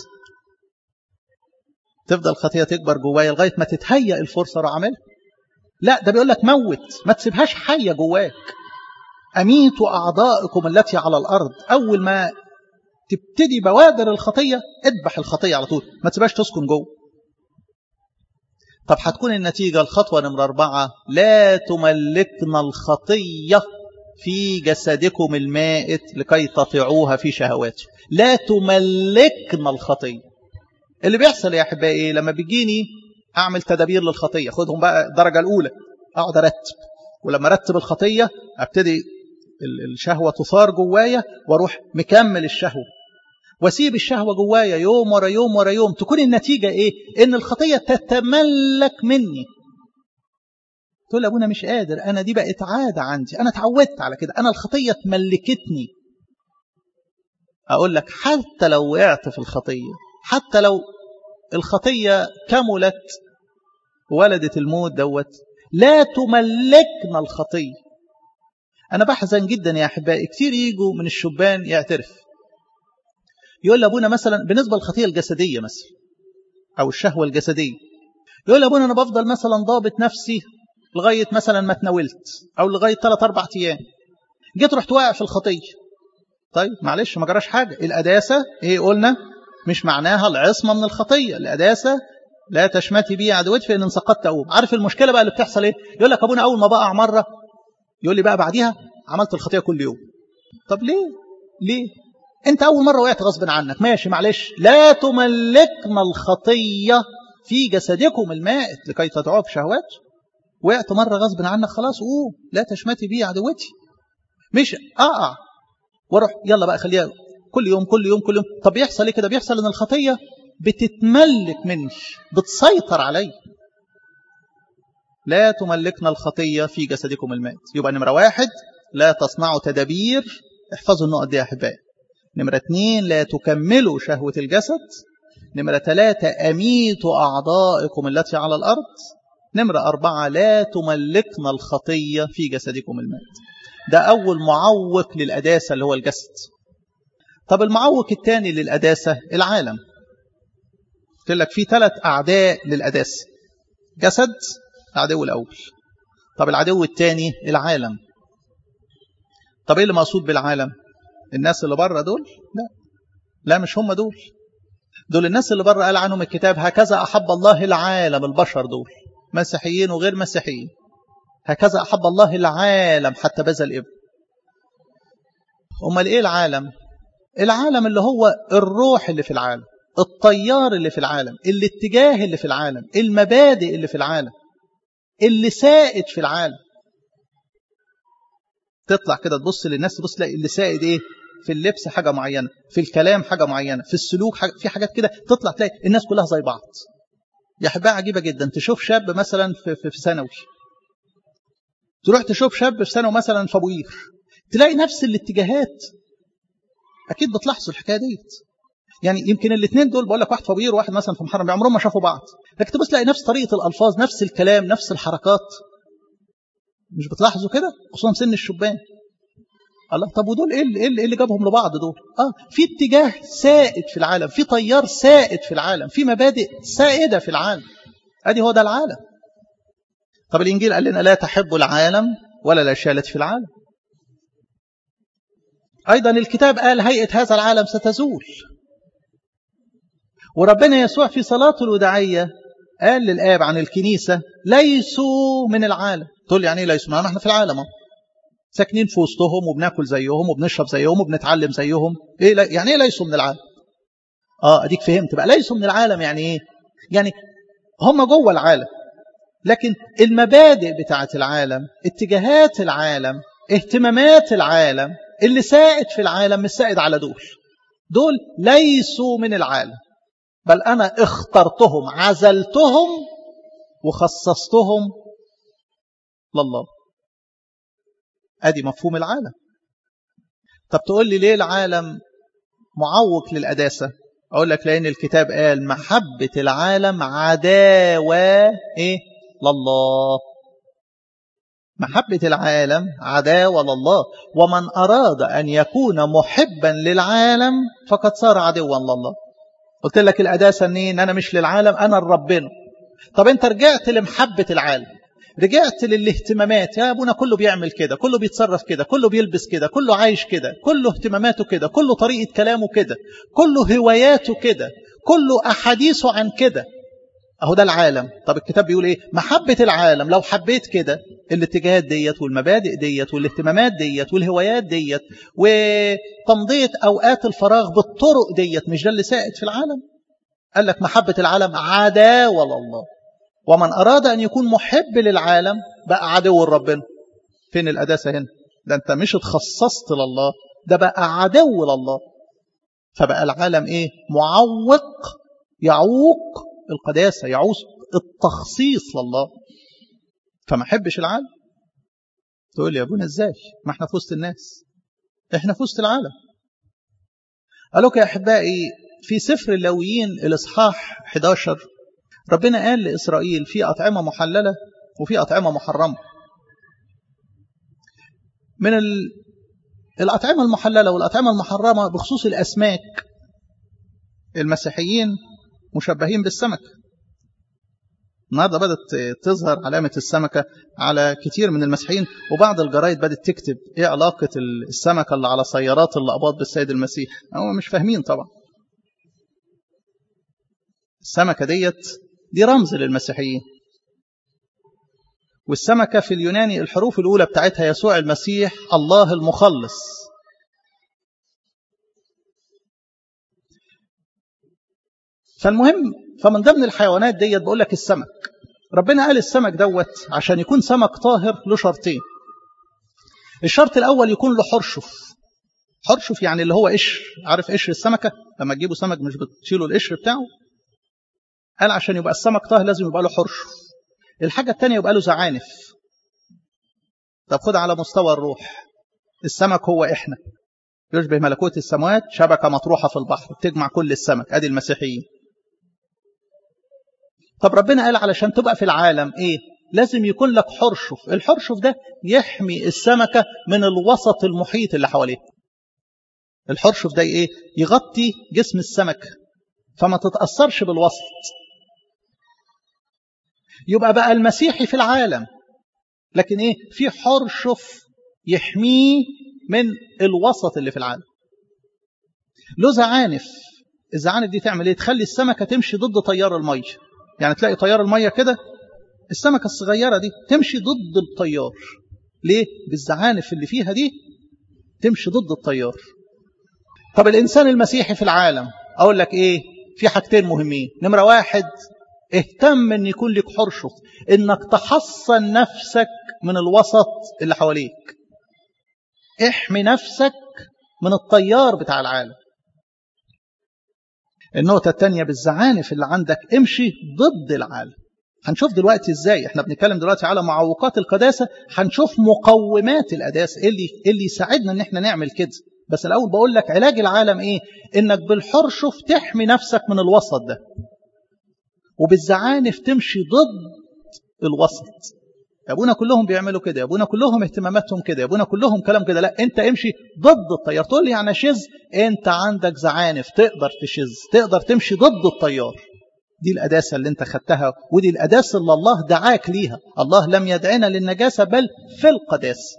تفضل الخطيه تكبر جوايا لغايه ما تتهيأ الفرصه اروح اعملها لا ده بيقول لك موت ما تسيبهاش حيه جواك اميتوا اعضائكم التي على الارض اول ما تبتدي بوادر الخطيه اذبح الخطيه على طول ما تسيبهاش تسكن جوه طب هتكون النتيجه الخطوه نمره اربعه لا تملكنا الخطيه في جسدكم المائت لكي تطيعوها في شهواته لا تملكنا الخطيه اللي بيحصل يا احبائي لما بيجيني اعمل تدابير للخطيه خدهم بقى الدرجه الاولى اقعد ارتب ولما ارتب الخطيه ابتدي الشهوه تثار جوايا واروح مكمل الشهوه واسيب الشهوه جوايا يوم ورا يوم ورا يوم تكون النتيجه ايه ان الخطيه تتملك مني تقول ابونا مش قادر انا دي بقت عاده عندي انا اتعودت على كده انا الخطيه تملكتني اقول لك حتى لو وقعت في الخطيه حتى لو الخطيه كملت ولدت الموت دوت لا تملكنا الخطيه انا بحزن جدا يا احبائي كتير يجوا من الشبان يعترف يقول لابونا مثلا بالنسبه للخطيه الجسديه مثلا او الشهوه الجسديه يقول لابونا انا بفضل مثلا ضابط نفسي لغايه مثلا ما اتناولت او لغايه 3 4 ايام جيت رحت واقع في الخطيه طيب معلش ما جراش حاجه القداسه ايه قلنا مش معناها العصمه من الخطيه القداسه لا تشمتي بي عدوتي فان سقطت اقوم عارف المشكله بقى اللي بتحصل ايه يقول لك ابونا اول ما بقع مره يقول لي بقى بعديها عملت الخطيه كل يوم طب ليه ليه انت اول مره وقعت غصب عنك ماشي معلش لا تملكنا الخطيه في جسدكم المائت لكي تدعوه بشهوات وقعت مره غصب عنك خلاص قوم لا تشمتي بي عدوتي مش اقع واروح يلا بقى خليها كل يوم كل يوم كل يوم طب يحصل ايه كده بيحصل ان الخطيه بتتملك مني بتسيطر علي لا تملكنا الخطيه في جسدكم المائت يبقى نمره واحد لا تصنعوا تدابير احفظوا النقط دي يا احبائي نمرة اثنين لا تكملوا شهوة الجسد نمرة ثلاثة أميتوا أعضائكم التي على الأرض نمرة أربعة لا تملكنا الخطية في جسدكم المائت ده أول معوق للأداسة اللي هو الجسد طب المعوق الثاني للأداسة العالم قلت لك في ثلاث أعداء للأداسة جسد العدو الأول طب العدو الثاني العالم طب ايه اللي مقصود بالعالم الناس اللي بره دول لا لا مش هم دول دول الناس اللي بره قال عنهم الكتاب هكذا أحب الله العالم البشر دول مسيحيين وغير مسيحيين هكذا أحب الله العالم حتى بذل ابن أمال إيه العالم العالم اللي هو الروح اللي في العالم الطيار اللي في العالم الاتجاه اللي في العالم المبادئ اللي في العالم اللي سائد في العالم تطلع كده تبص للناس تبص تلاقي اللي سائد ايه في اللبس حاجه معينه في الكلام حاجه معينه في السلوك حاجة في حاجات كده تطلع تلاقي الناس كلها زي بعض يا احبها عجيبه جدا تشوف شاب مثلا في في, في ثانوي تروح تشوف شاب في ثانوي مثلا في ابو قير تلاقي نفس الاتجاهات اكيد بتلاحظوا الحكايه ديت يعني يمكن الاثنين دول بقول لك واحد في ابو قير وواحد مثلا في محرم عمرهم ما شافوا بعض لكن تبص تلاقي نفس طريقه الالفاظ نفس الكلام نفس الحركات مش بتلاحظوا كده خصوصا سن الشبان الله طب ودول ايه اللي, إيه اللي جابهم لبعض دول اه في اتجاه سائد في العالم في تيار سائد في العالم في مبادئ سائده في العالم ادي هو ده العالم طب الانجيل قال لنا لا تحبوا العالم ولا الاشياء التي في العالم ايضا الكتاب قال هيئه هذا العالم ستزول وربنا يسوع في صلاته الوداعيه قال للآب عن الكنيسة ليسوا من العالم تقول يعني ايه ليسوا معنا احنا في العالم ساكنين في وسطهم وبناكل زيهم وبنشرب زيهم وبنتعلم زيهم ايه لا يعني ايه ليسوا من العالم اه اديك فهمت بقى ليسوا من العالم يعني ايه يعني هم جوه العالم لكن المبادئ بتاعه العالم اتجاهات العالم اهتمامات العالم اللي سائد في العالم مش سائد على دول دول ليسوا من العالم بل انا اخترتهم عزلتهم وخصصتهم لله ادي مفهوم العالم طب تقول لي ليه العالم معوق للقداسه اقول لك لان الكتاب قال محبه العالم عداوه ايه لله محبه العالم عداوه لله ومن اراد ان يكون محبا للعالم فقد صار عدوا لله قلت لك القداسه منين انا مش للعالم انا لربنا طب انت رجعت لمحبه العالم رجعت للاهتمامات يا ابونا كله بيعمل كده كله بيتصرف كده كله بيلبس كده كله عايش كده كله اهتماماته كده كله طريقة كلامه كده كله هواياته كده كله أحاديثه عن كده أهو ده العالم طب الكتاب بيقول إيه محبة العالم لو حبيت كده الاتجاهات ديت والمبادئ ديت والاهتمامات ديت والهوايات ديت وتمضية أوقات الفراغ بالطرق ديت مش ده اللي سائد في العالم قال لك محبة العالم عداوة لله ومن أراد أن يكون محب للعالم بقى عدو لربنا فين القداسة هنا ده أنت مش اتخصصت لله ده بقى عدو لله فبقى العالم إيه معوق يعوق القداسة يعوق التخصيص لله فما حبش العالم تقول لي يا ابونا ازاي ما احنا في وسط الناس احنا في وسط العالم قالوا يا احبائي في سفر اللويين الاصحاح 11 ربنا قال لإسرائيل في أطعمة محللة وفي أطعمة محرمة من ال... الأطعمة المحللة والأطعمة المحرمة بخصوص الأسماك المسيحيين مشبهين بالسمك النهارده بدأت تظهر علامة السمكة على كتير من المسيحيين وبعض الجرايد بدأت تكتب إيه علاقة السمكة اللي على سيارات الأقباط بالسيد المسيح هم مش فاهمين طبعا السمكة ديت دي رمز للمسيحيين والسمكة في اليوناني الحروف الأولى بتاعتها يسوع المسيح الله المخلص فالمهم فمن ضمن الحيوانات ديت بقول لك السمك ربنا قال السمك دوت عشان يكون سمك طاهر له شرطين الشرط الأول يكون له حرشف حرشف يعني اللي هو قشر عارف قشر السمكة لما تجيبوا سمك مش بتشيلوا القشر بتاعه قال عشان يبقى السمك طاهر لازم يبقى له حرشف الحاجة الثانية يبقى له زعانف طب خد على مستوى الروح السمك هو احنا يشبه ملكوت السماوات شبكة مطروحة في البحر بتجمع كل السمك ادي المسيحيين طب ربنا قال علشان تبقى في العالم ايه لازم يكون لك حرشف الحرشف ده يحمي السمكة من الوسط المحيط اللي حواليه الحرشف ده ايه يغطي جسم السمكة فما تتأثرش بالوسط يبقى بقى المسيحي في العالم لكن ايه في حرشف يحميه من الوسط اللي في العالم له زعانف الزعانف دي تعمل ايه تخلي السمكه تمشي ضد تيار الميه يعني تلاقي تيار الميه كده السمكه الصغيره دي تمشي ضد التيار ليه بالزعانف اللي فيها دي تمشي ضد التيار طب الانسان المسيحي في العالم اقول لك ايه في حاجتين مهمين نمره واحد اهتم ان يكون لك حرشف انك تحصن نفسك من الوسط اللي حواليك احمي نفسك من الطيار بتاع العالم النقطة الثانية بالزعانف اللي عندك امشي ضد العالم هنشوف دلوقتي ازاي احنا بنتكلم دلوقتي على معوقات القداسة هنشوف مقومات القداسة ايه اللي, اللي يساعدنا ان احنا نعمل كده بس الاول بقول لك علاج العالم ايه انك بالحرشف تحمي نفسك من الوسط ده وبالزعانف تمشي ضد الوسط يا ابونا كلهم بيعملوا كده يا ابونا كلهم اهتماماتهم كده يا ابونا كلهم كلام كده لا انت امشي ضد التيار تقول لي يعني شز انت عندك زعانف تقدر تشز تقدر تمشي ضد التيار دي القداسة اللي انت خدتها ودي القداسة اللي الله دعاك ليها الله لم يدعنا للنجاسة بل في القداسة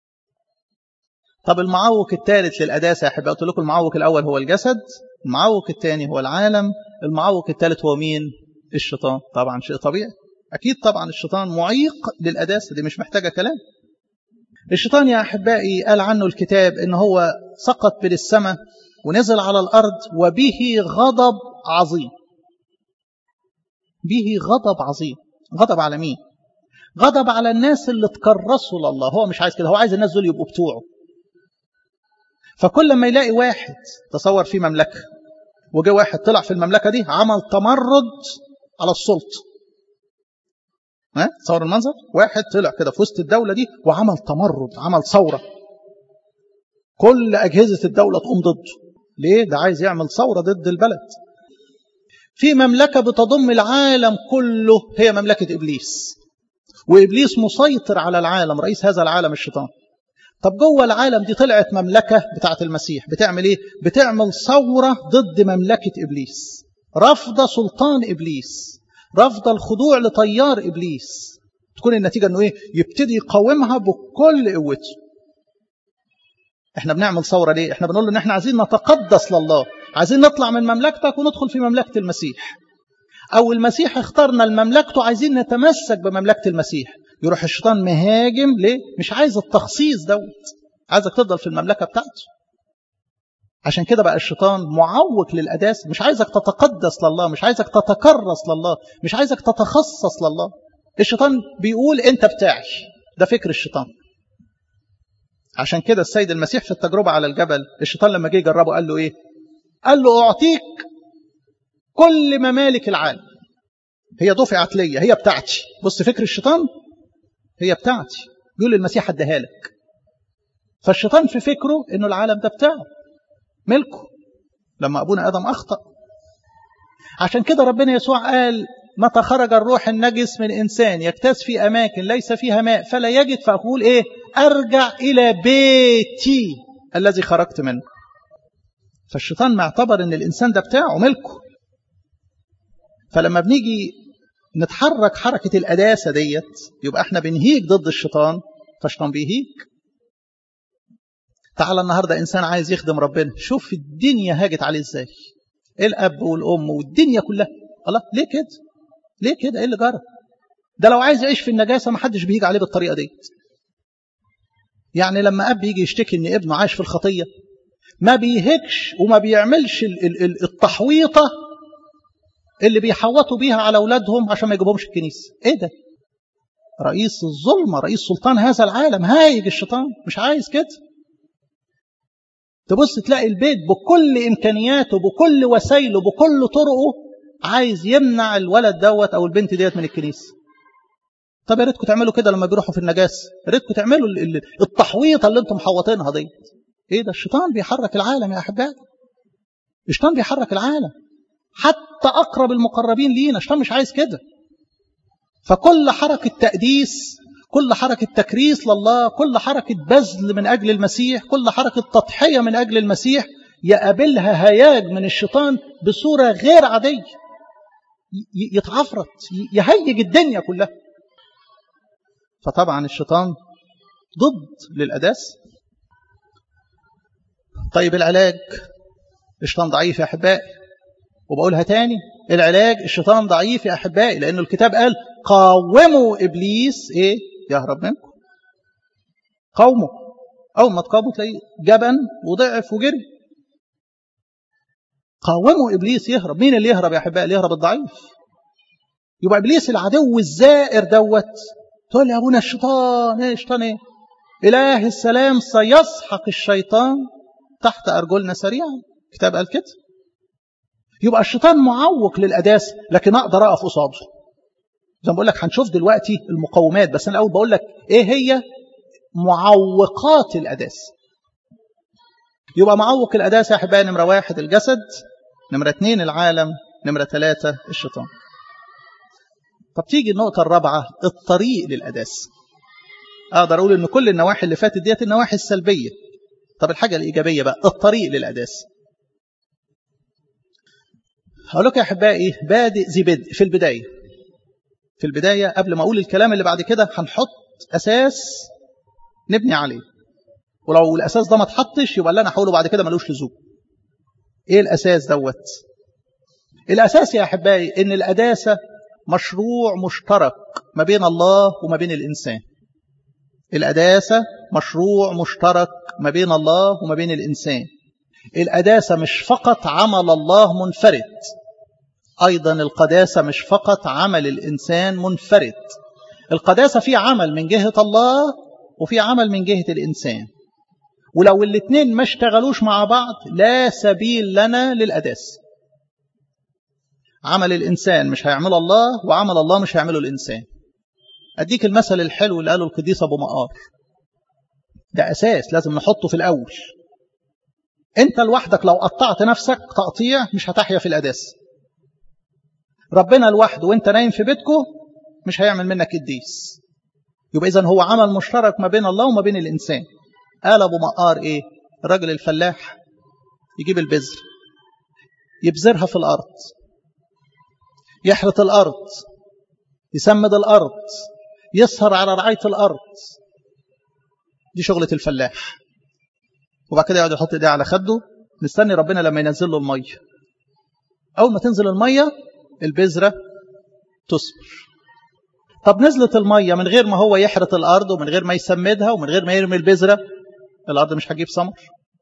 طب المعوق الثالث للقداسة يا أحبائي قلت لكم المعوق الأول هو الجسد المعوق الثاني هو العالم المعوق الثالث هو مين الشيطان طبعا شيء طبيعي أكيد طبعا الشيطان معيق للقداسة دي مش محتاجة كلام الشيطان يا أحبائي قال عنه الكتاب إن هو سقط من السماء ونزل على الأرض وبه غضب عظيم به غضب عظيم غضب على مين غضب على الناس اللي تكرسوا لله هو مش عايز كده هو عايز الناس دول يبقوا بتوعه فكل ما يلاقي واحد تصور في مملكة وجه واحد طلع في المملكة دي عمل تمرد على السلطة ها تصور المنظر واحد طلع كده في وسط الدولة دي وعمل تمرد عمل ثورة كل أجهزة الدولة تقوم ضده ليه ده عايز يعمل ثورة ضد البلد في مملكة بتضم العالم كله هي مملكة إبليس وإبليس مسيطر على العالم رئيس هذا العالم الشيطان طب جوه العالم دي طلعت مملكة بتاعة المسيح بتعمل إيه؟ بتعمل ثورة ضد مملكة إبليس رفض سلطان إبليس رفض الخضوع لطيار إبليس تكون النتيجة أنه إيه؟ يبتدي يقاومها بكل قوته احنا بنعمل ثورة ليه؟ احنا بنقول ان احنا عايزين نتقدس لله عايزين نطلع من مملكتك وندخل في مملكة المسيح أو المسيح اختارنا لمملكته عايزين نتمسك بمملكة المسيح يروح الشيطان مهاجم ليه؟ مش عايز التخصيص دوت عايزك تفضل في المملكة بتاعته عشان كده بقى الشيطان معوق للأداس مش عايزك تتقدس لله مش عايزك تتكرس لله مش عايزك تتخصص لله الشيطان بيقول انت بتاعي ده فكر الشيطان عشان كده السيد المسيح في التجربة على الجبل الشيطان لما جه يجربه قال له ايه قال له اعطيك كل ممالك العالم هي دفعت ليا هي بتاعتي بص فكر الشيطان هي بتاعتي بيقول المسيح اديها لك فالشيطان في فكره انه العالم ده بتاعه ملكه لما ابونا ادم اخطا عشان كده ربنا يسوع قال متى خرج الروح النجس من انسان يجتاز في اماكن ليس فيها ماء فلا يجد فاقول ايه ارجع الى بيتي الذي خرجت منه فالشيطان معتبر ان الانسان ده بتاعه ملكه فلما بنيجي نتحرك حركة الأداسة ديت يبقى احنا بنهيج ضد الشيطان فالشيطان بيهيج تعالى النهاردة إنسان عايز يخدم ربنا شوف الدنيا هاجت عليه إزاي الأب والأم والدنيا كلها الله ليه كده ليه كده إيه اللي جرى ده لو عايز يعيش في النجاسة ما حدش بيجي عليه بالطريقة ديت يعني لما أب يجي يشتكي إن ابنه عايش في الخطية ما بيهكش وما بيعملش التحويطة اللي بيحوطوا بيها على أولادهم عشان ما يجيبهمش الكنيسة إيه ده رئيس الظلمة رئيس سلطان هذا العالم هايج الشيطان مش عايز كده تبص تلاقي البيت بكل إمكانياته بكل وسائله بكل طرقه عايز يمنع الولد دوت أو البنت ديت من الكنيسة طب يا ريتكم تعملوا كده لما بيروحوا في النجاسة يا ريتكم تعملوا التحويطة اللي انتم محوطينها ديت ايه ده الشيطان بيحرك العالم يا أحبائي الشيطان بيحرك العالم حتى أقرب المقربين لينا الشيطان مش عايز كده فكل حركة تقديس كل حركة تكريس لله كل حركة بذل من أجل المسيح كل حركة تضحية من أجل المسيح يقابلها هياج من الشيطان بصورة غير عادية يتعفرت يهيج الدنيا كلها فطبعا الشيطان ضد للأداس طيب العلاج الشيطان ضعيف يا أحبائي وبقولها تاني العلاج الشيطان ضعيف يا أحبائي لأنه الكتاب قال قاوموا إبليس إيه يهرب منكم قوموا أول ما تقاوموا تلاقيه جبن وضعف وجري قاوموا إبليس يهرب مين اللي يهرب يا أحبائي اللي يهرب الضعيف يبقى إبليس العدو الزائر دوت تقول يا أبونا الشيطان إيه الشيطان إيه إله السلام سيسحق الشيطان تحت أرجلنا سريعا كتاب قال كده يبقى الشيطان معوق للأداس لكن أقدر أقف قصاده زي ما بقول لك هنشوف دلوقتي المقومات بس أنا الأول بقول لك إيه هي معوقات الأداس يبقى معوق الأداس يا أحبائي نمرة واحد الجسد نمرة اثنين العالم نمرة ثلاثة الشيطان طب تيجي النقطة الرابعة الطريق للأداس أقدر أقول إن كل النواحي اللي فاتت ديت النواحي السلبية طب الحاجة الإيجابية بقى الطريق للأداس هقول لك يا أحبائي بادئ ذي بدء في البداية في البداية قبل ما أقول الكلام اللي بعد كده هنحط أساس نبني عليه ولو الأساس ده ما اتحطش يبقى اللي أنا هقوله بعد كده ملوش لزوم إيه الأساس دوت الأساس يا أحبائي إن الأداسة مشروع مشترك ما بين الله وما بين الإنسان القداسة مشروع مشترك ما بين الله وما بين الإنسان القداسة مش فقط عمل الله منفرد أيضا القداسة مش فقط عمل الإنسان منفرد القداسة في عمل من جهة الله وفي عمل من جهة الإنسان ولو الاثنين ما اشتغلوش مع بعض لا سبيل لنا للقداسة عمل الإنسان مش هيعمله الله وعمل الله مش هيعمله الإنسان أديك المثل الحلو اللي قاله القديس أبو مقار ده أساس لازم نحطه في الأول أنت لوحدك لو قطعت نفسك تقطيع مش هتحيا في القداسة ربنا لوحده وانت نايم في بيتكو مش هيعمل منك قديس يبقى إذن هو عمل مشترك ما بين الله وما بين الإنسان قال أبو مقار إيه الراجل الفلاح يجيب البذر يبذرها في الأرض يحرث الأرض يسمد الأرض يسهر على رعاية الأرض دي شغلة الفلاح وبعد كده يقعد يحط ايديه على خده مستني ربنا لما ينزل له المية أول ما تنزل المية البذرة تصبر طب نزلت المية من غير ما هو يحرث الأرض ومن غير ما يسمدها ومن غير ما يرمي البذرة الأرض مش هتجيب ثمر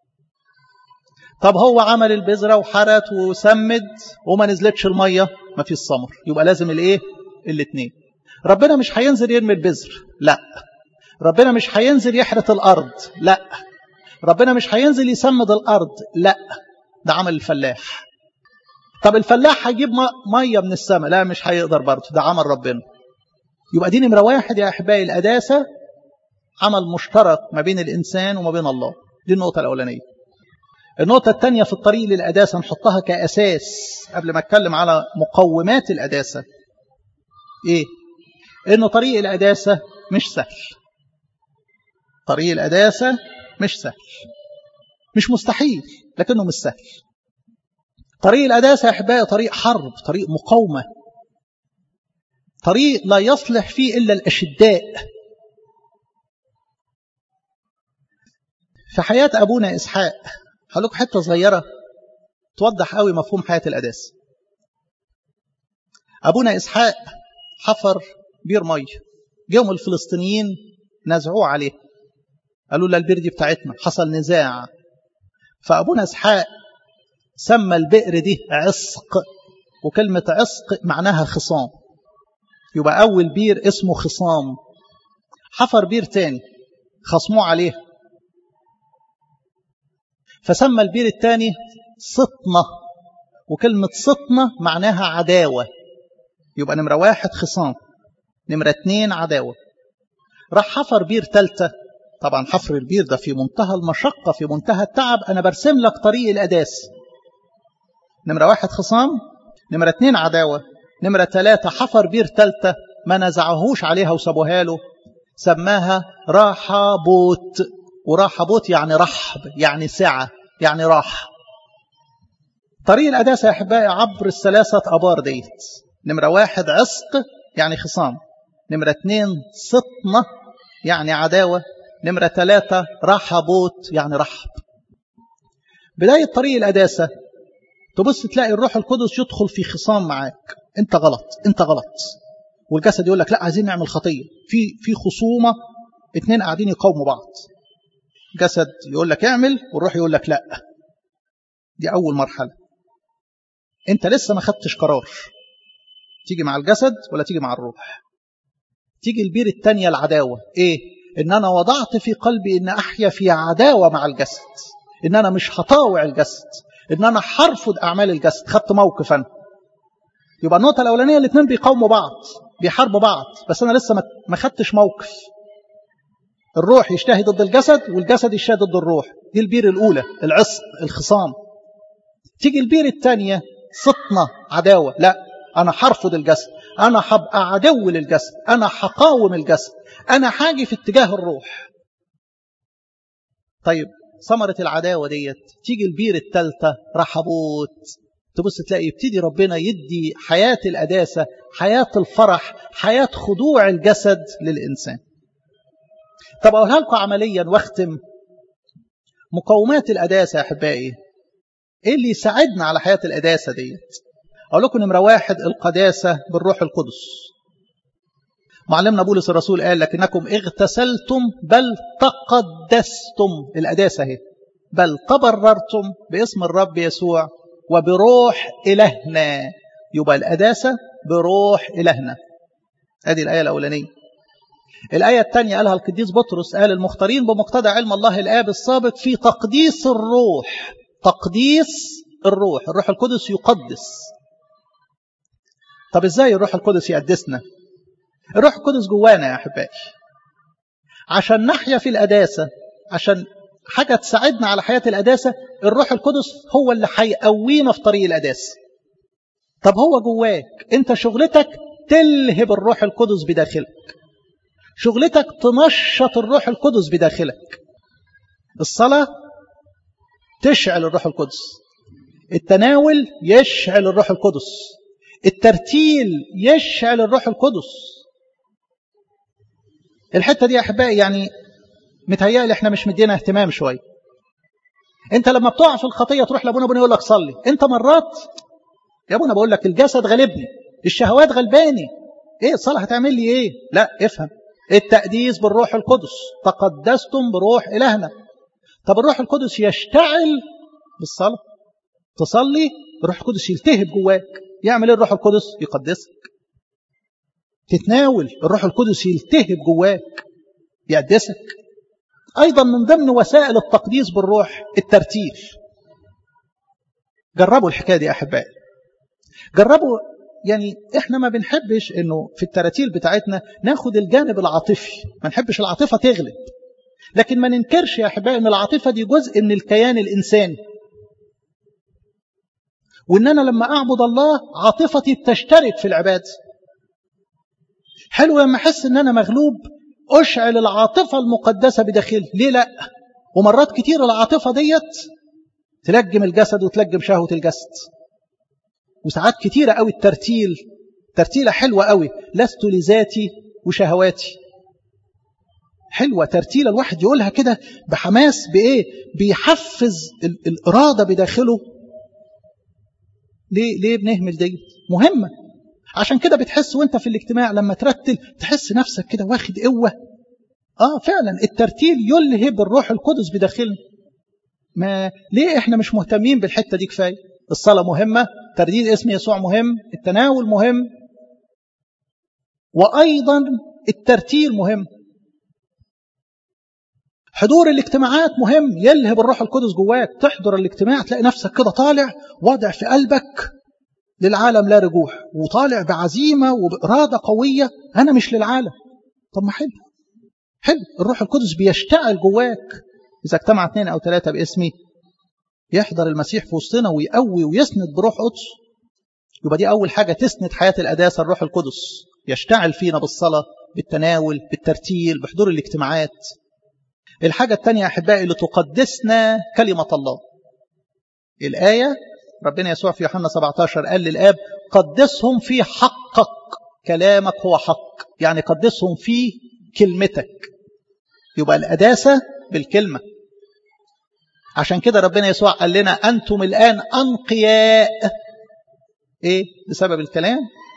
طب هو عمل البذرة وحرث وسمد وما نزلتش المية ما فيش ثمر يبقى لازم الايه الاثنين ربنا مش هينزل يرمي البذر لا ربنا مش هينزل يحرث الأرض لا ربنا مش هينزل يسمد الأرض لا ده عمل الفلاح طب الفلاح هيجيب مية من السماء لا مش هيقدر برضه ده عمل ربنا يبقى دي نمرة واحد يا أحبائي القداسة عمل مشترك ما بين الإنسان وما بين الله دي النقطة الأولانية النقطة الثانية في الطريق للقداسة نحطها كأساس قبل ما أتكلم على مقومات القداسة إيه؟ إنه طريق القداسة مش سهل طريق القداسة مش سهل مش مستحيل لكنه مش سهل طريق القداسة يا أحبائي طريق حرب طريق مقاومة طريق لا يصلح فيه إلا الأشداء في حياة أبونا إسحاق هقول لكم حتة صغيرة توضح قوي مفهوم حياة القداسة أبونا إسحاق حفر بير مية جاهم الفلسطينيين نزعوه عليه قالوا له البير دي بتاعتنا حصل نزاع فأبونا إسحاق سمى البئر دي عصق وكلمة عصق معناها خصام يبقى أول بير اسمه خصام حفر بير تاني خصموه عليه فسمى البير الثاني سطنة وكلمة سطنة معناها عداوة يبقى نمرة واحد خصام نمرة اتنين عداوة راح حفر بير تالتة طبعا حفر البير ده في منتهى المشقة في منتهى التعب أنا برسم لك طريق الأداس نمرة واحد خصام نمرة اتنين عداوة نمرة ثلاثة حفر بير تالتة ما نزعهوش عليها وسابوها له سماها راحبوت وراحبوت يعني رحب يعني سعة يعني راحة طريق القداسة يا أحبائي عبر الثلاثة أبار ديت نمرة واحد عصق يعني خصام نمرة اتنين سطنة يعني عداوة نمرة ثلاثة رحبوت يعني رحب بداية طريق القداسة تبص تلاقي الروح القدس يدخل في خصام معاك انت غلط انت غلط والجسد يقول لك لا عايزين نعمل خطية في في خصومة اتنين قاعدين يقاوموا بعض جسد يقول لك اعمل والروح يقول لك لا دي أول مرحلة انت لسه ما خدتش قرار تيجي مع الجسد ولا تيجي مع الروح تيجي البير التانية العداوة ايه ان انا وضعت في قلبي ان احيا في عداوة مع الجسد ان انا مش هطاوع الجسد ان انا هرفض اعمال الجسد خدت موقف انا يبقى النقطة الأولانية الاثنين بيقاوموا بعض بيحاربوا بعض بس أنا لسه ما خدتش موقف الروح يجتهد ضد الجسد والجسد يجتهد ضد الروح دي البير الأولى العصق الخصام تيجي البير الثانية سطنة عداوة لا أنا هرفض الجسد أنا هبقى عدو للجسد أنا هقاوم الجسد أنا حاجي في اتجاه الروح طيب ثمرة العداوة ديت تيجي البير الثالثة رحبوت تبص تلاقي يبتدي ربنا يدي حياة القداسة حياة الفرح حياة خضوع الجسد للإنسان طب أقولها لكم عمليا واختم مقومات القداسة يا أحبائي إيه اللي يساعدنا على حياة القداسة ديت أقول لكم نمرة واحد القداسة بالروح القدس معلمنا بولس الرسول قال لكنكم اغتسلتم بل تقدستم القداسة اهي بل تبررتم باسم الرب يسوع وبروح إلهنا يبقى القداسة بروح إلهنا هذه الآية الأولانية الآية الثانية قالها القديس بطرس قال المختارين بمقتضى علم الله الآب السابق في تقديس الروح تقديس الروح الروح القدس يقدس طب ازاي الروح القدس يقدسنا الروح القدس جوانا يا احبائي عشان نحيا في القداسه عشان حاجه تساعدنا على حياه القداسه الروح القدس هو اللي هيقوينا في طريق القداسه طب هو جواك انت شغلتك تلهب الروح القدس بداخلك شغلتك تنشط الروح القدس بداخلك الصلاه تشعل الروح القدس التناول يشعل الروح القدس الترتيل يشعل الروح القدس الحته دي يا احبائي يعني متهيألي احنا مش مدينا اهتمام شويه انت لما بتقع في الخطيه تروح لابونا ابونا يقول لك صلي انت مرات يا ابونا بقول لك الجسد غلبني الشهوات غلباني ايه الصلاه هتعمل لي ايه لا افهم التقديس بالروح القدس تقدستم بروح الهنا طب الروح القدس يشتعل بالصلاه تصلي الروح القدس يلتهب جواك يعمل ايه الروح القدس يقدسك تتناول الروح القدس يلتهب جواك يقدسك ايضا من ضمن وسائل التقديس بالروح الترتيل جربوا الحكايه دي يا احبائي جربوا يعني احنا ما بنحبش انه في التراتيل بتاعتنا ناخد الجانب العاطفي ما نحبش العاطفه تغلب لكن ما ننكرش يا احبائي ان العاطفه دي جزء من الكيان الانساني وان انا لما اعبد الله عاطفتي تشترك في العباده حلو لما احس ان انا مغلوب اشعل العاطفه المقدسه بداخلي ليه لا ومرات كتير العاطفه ديت تلجم الجسد وتلجم شهوه الجسد وساعات كتيره قوي الترتيل ترتيله حلوه قوي لست لذاتي وشهواتي حلوه ترتيله الواحد يقولها كده بحماس بايه بيحفز الاراده بداخله ليه ليه بنهمل دي مهمه عشان كده بتحس وانت في الاجتماع لما ترتل تحس نفسك كده واخد قوه اه فعلا الترتيل يلهب الروح القدس بداخلنا ما ليه احنا مش مهتمين بالحته دي كفايه الصلاه مهمه ترديد اسم يسوع مهم التناول مهم وايضا الترتيل مهم حضور الاجتماعات مهم يلهب الروح القدس جواك تحضر الاجتماع تلاقي نفسك كده طالع واضع في قلبك للعالم لا رجوع وطالع بعزيمة وبإرادة قوية أنا مش للعالم طب ما حلو حلو الروح القدس بيشتعل جواك إذا اجتمع اثنين أو ثلاثة باسمي يحضر المسيح في وسطنا ويقوي ويسند بروح قدس يبقى دي أول حاجة تسند حياة القداسة الروح القدس يشتعل فينا بالصلاة بالتناول بالترتيل بحضور الاجتماعات الحاجة الثانية أحبائي اللي تقدسنا كلمة الله الآية ربنا يسوع في يوحنا 17 قال للآب قدسهم في حقك كلامك هو حق يعني قدسهم في كلمتك يبقى القداسة بالكلمة عشان كده ربنا يسوع قال لنا أنتم الآن أنقياء إيه بسبب الكلام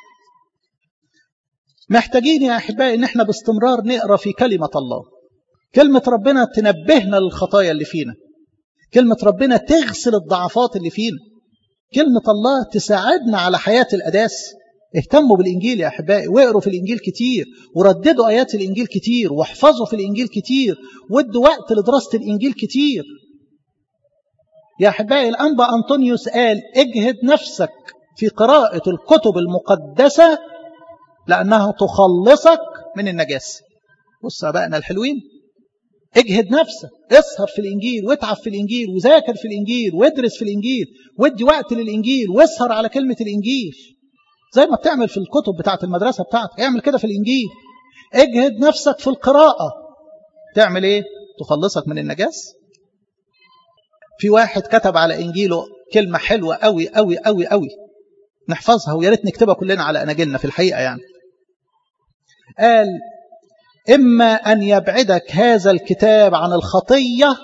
محتاجين يا أحبائي إن احنا باستمرار نقرأ في كلمة الله كلمة ربنا تنبهنا للخطايا اللي فينا كلمة ربنا تغسل الضعفات اللي فينا كلمة الله تساعدنا على حياة الأداس اهتموا بالإنجيل يا أحبائي واقروا في الإنجيل كتير ورددوا آيات الإنجيل كتير واحفظوا في الإنجيل كتير وادوا وقت لدراسة الإنجيل كتير يا أحبائي الأنبا أنطونيوس قال اجهد نفسك في قراءة الكتب المقدسة لأنها تخلصك من النجاسة بص أبائنا الحلوين اجهد نفسك اسهر في الإنجيل واتعب في الإنجيل وذاكر في الإنجيل وادرس في الإنجيل وادي وقت للإنجيل واسهر على كلمة الإنجيل زي ما بتعمل في الكتب بتاعة المدرسة بتاعتك اعمل كده في الإنجيل اجهد نفسك في القراءة تعمل ايه تخلصك من النجاس في واحد كتب على إنجيله كلمة حلوة قوي قوي قوي قوي نحفظها ويا ريت نكتبها كلنا على أناجيلنا في الحقيقة يعني قال إما أن يبعدك هذا الكتاب عن الخطية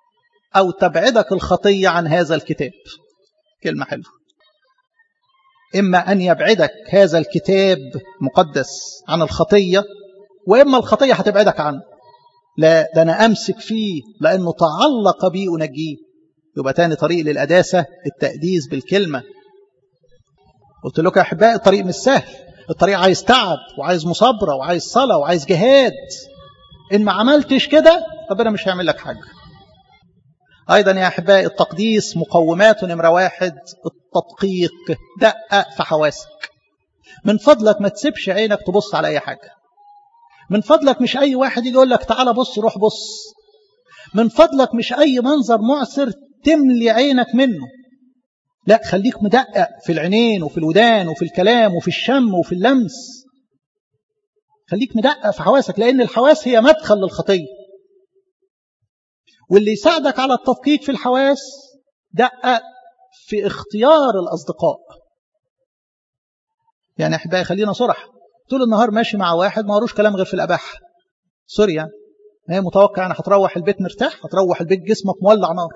أو تبعدك الخطية عن هذا الكتاب كلمة حلوة إما أن يبعدك هذا الكتاب مقدس عن الخطية وإما الخطية هتبعدك عنه لا ده أنا أمسك فيه لأنه تعلق بي أنجيه يبقى تاني طريق للأداسة التأديس بالكلمة قلت لك يا أحبائي الطريق مش سهل الطريق عايز تعب وعايز مصابرة وعايز صلاة وعايز جهاد إن ما عملتش كده ربنا مش هيعمل لك حاجة أيضا يا أحبائي التقديس مقوماته نمرة واحد التدقيق دقق في حواسك من فضلك ما تسيبش عينك تبص على أي حاجة من فضلك مش أي واحد يجي يقول لك تعالى بص روح بص من فضلك مش أي منظر معسر تملي عينك منه لا خليك مدقق في العينين وفي الودان وفي الكلام وفي الشم وفي اللمس خليك مدقق في حواسك لأن الحواس هي مدخل للخطية واللي يساعدك على التدقيق في الحواس دقق في اختيار الأصدقاء يعني أحبائي خلينا صرح طول النهار ماشي مع واحد ما وروش كلام غير في الأباحة سوري يعني هي متوقع أنا هتروح البيت مرتاح هتروح البيت جسمك مولع نار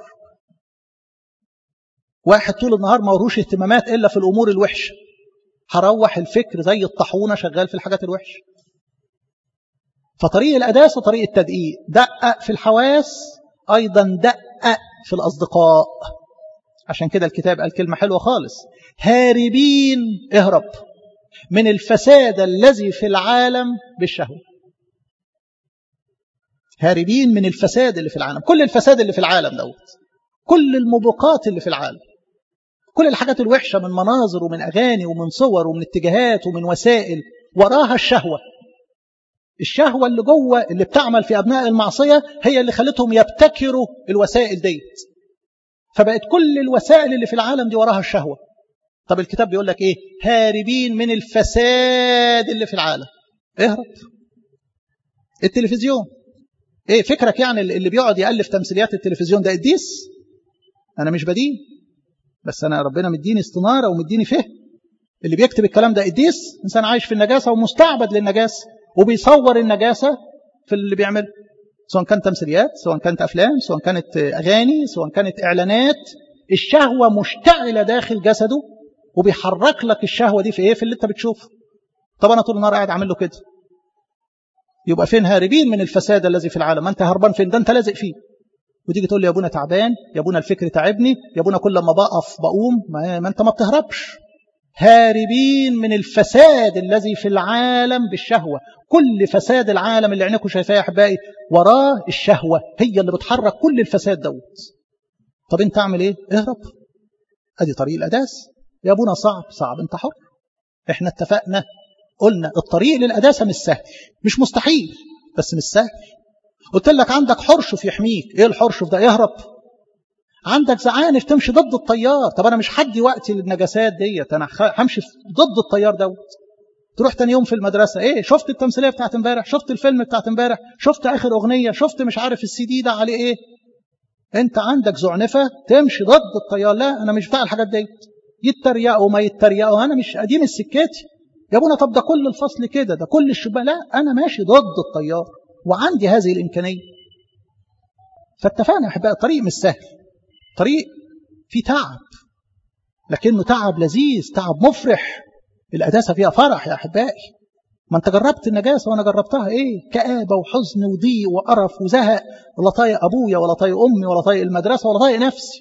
واحد طول النهار ما وروش اهتمامات إلا في الأمور الوحشة هروح الفكر زي الطاحونة شغال في الحاجات الوحشة فطريق الأداس وطريق التدقيق دقق في الحواس أيضا دقق في الأصدقاء عشان كده الكتاب قال كلمة حلوة خالص هاربين اهرب من الفساد الذي في العالم بالشهوة هاربين من الفساد اللي في العالم كل الفساد اللي في العالم دوت كل المبوقات اللي في العالم كل الحاجات الوحشة من مناظر ومن أغاني ومن صور ومن اتجاهات ومن وسائل وراها الشهوة الشهوة اللي جوه اللي بتعمل في أبناء المعصية هي اللي خلتهم يبتكروا الوسائل ديت فبقت كل الوسائل اللي في العالم دي وراها الشهوة طب الكتاب بيقول لك ايه هاربين من الفساد اللي في العالم اهرب التلفزيون ايه فكرك يعني اللي بيقعد يألف تمثيليات التلفزيون ده قديس انا مش بدين بس انا ربنا مديني استنارة ومديني فهم اللي بيكتب الكلام ده قديس انسان عايش في النجاسة ومستعبد للنجاسة وبيصور النجاسة في اللي بيعمله سواء كانت تمثيليات سواء كانت أفلام سواء كانت أغاني سواء كانت إعلانات الشهوة مشتعلة داخل جسده وبيحرك لك الشهوة دي في إيه في اللي أنت بتشوفه طب أنا طول النهار قاعد أعمل له كده يبقى فين هاربين من الفساد الذي في العالم ما أنت هربان فين ده أنت لازق فيه وتيجي تقول لي يا ابونا تعبان يا ابونا الفكر تعبني يا ابونا كل ما بقف بقوم ما, ما أنت ما بتهربش هاربين من الفساد الذي في العالم بالشهوة كل فساد العالم اللي عينكم شايفاه يا احبائي وراه الشهوة هي اللي بتحرك كل الفساد دوت طب انت اعمل ايه اهرب ادي طريق الاداس يا ابونا صعب صعب انت حر احنا اتفقنا قلنا الطريق للاداسه مش سهل مش مستحيل بس مش سهل قلت لك عندك حرشف يحميك ايه الحرشف ده اهرب عندك زعانف تمشي ضد التيار طب انا مش هدي وقتي للنجاسات ديت انا همشي ضد التيار دوت تروح تاني يوم في المدرسة ايه شفت التمثيلية بتاعت امبارح شفت الفيلم بتاعت امبارح شفت اخر اغنية شفت مش عارف السي دي ده عليه ايه انت عندك زعنفة تمشي ضد التيار لا انا مش بتاع الحاجات ديت يتريقوا ما يتريقوا انا مش قديم السكتي يا ابونا طب ده كل الفصل كده ده كل الشباب لا انا ماشي ضد التيار وعندي هذه الامكانية فاتفقنا يا احبائي الطريق مش سهل طريق فيه تعب لكنه تعب لذيذ تعب مفرح القداسة فيها فرح يا أحبائي ما أنت جربت النجاسة وأنا جربتها إيه كآبة وحزن وضيق وقرف وزهق ولا طايق أبويا ولا طايق أمي ولا طايق المدرسة ولا طايق نفسي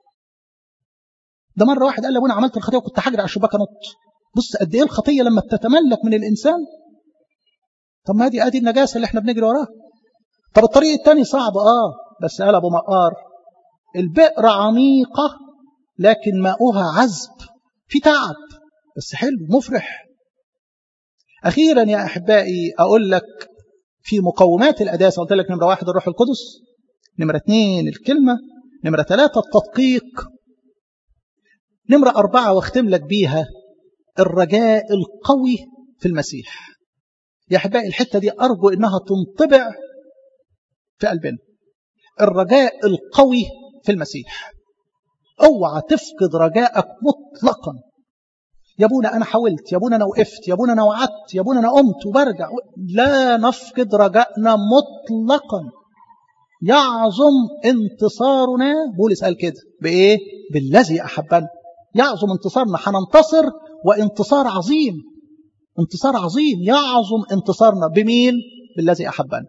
ده مرة واحد قال لي أبونا عملت الخطية وكنت حاجر على الشباك أنط بص قد إيه الخطية لما بتتملك من الإنسان طب ما دي أدي النجاسة اللي إحنا بنجري وراها طب الطريق التاني صعب آه بس قال أبو مقار البئر عميقة لكن ماؤها عذب في تعب بس حلو مفرح أخيرا يا أحبائي أقول لك في مقومات الأداسة قلت لك نمرة واحد الروح القدس نمرة اثنين الكلمة نمرة ثلاثة التدقيق نمرة أربعة واختم لك بيها الرجاء القوي في المسيح يا أحبائي الحتة دي أرجو إنها تنطبع في قلبنا الرجاء القوي في المسيح اوعى تفقد رجائك مطلقا يا ابونا انا حاولت يا ابونا انا وقفت يا ابونا انا وعدت يا ابونا انا قمت وبرجع لا نفقد رجائنا مطلقا يعظم انتصارنا بولس قال كده بايه بالذي احبنا يعظم انتصارنا هننتصر وانتصار عظيم انتصار عظيم يعظم انتصارنا بمين بالذي أحبنا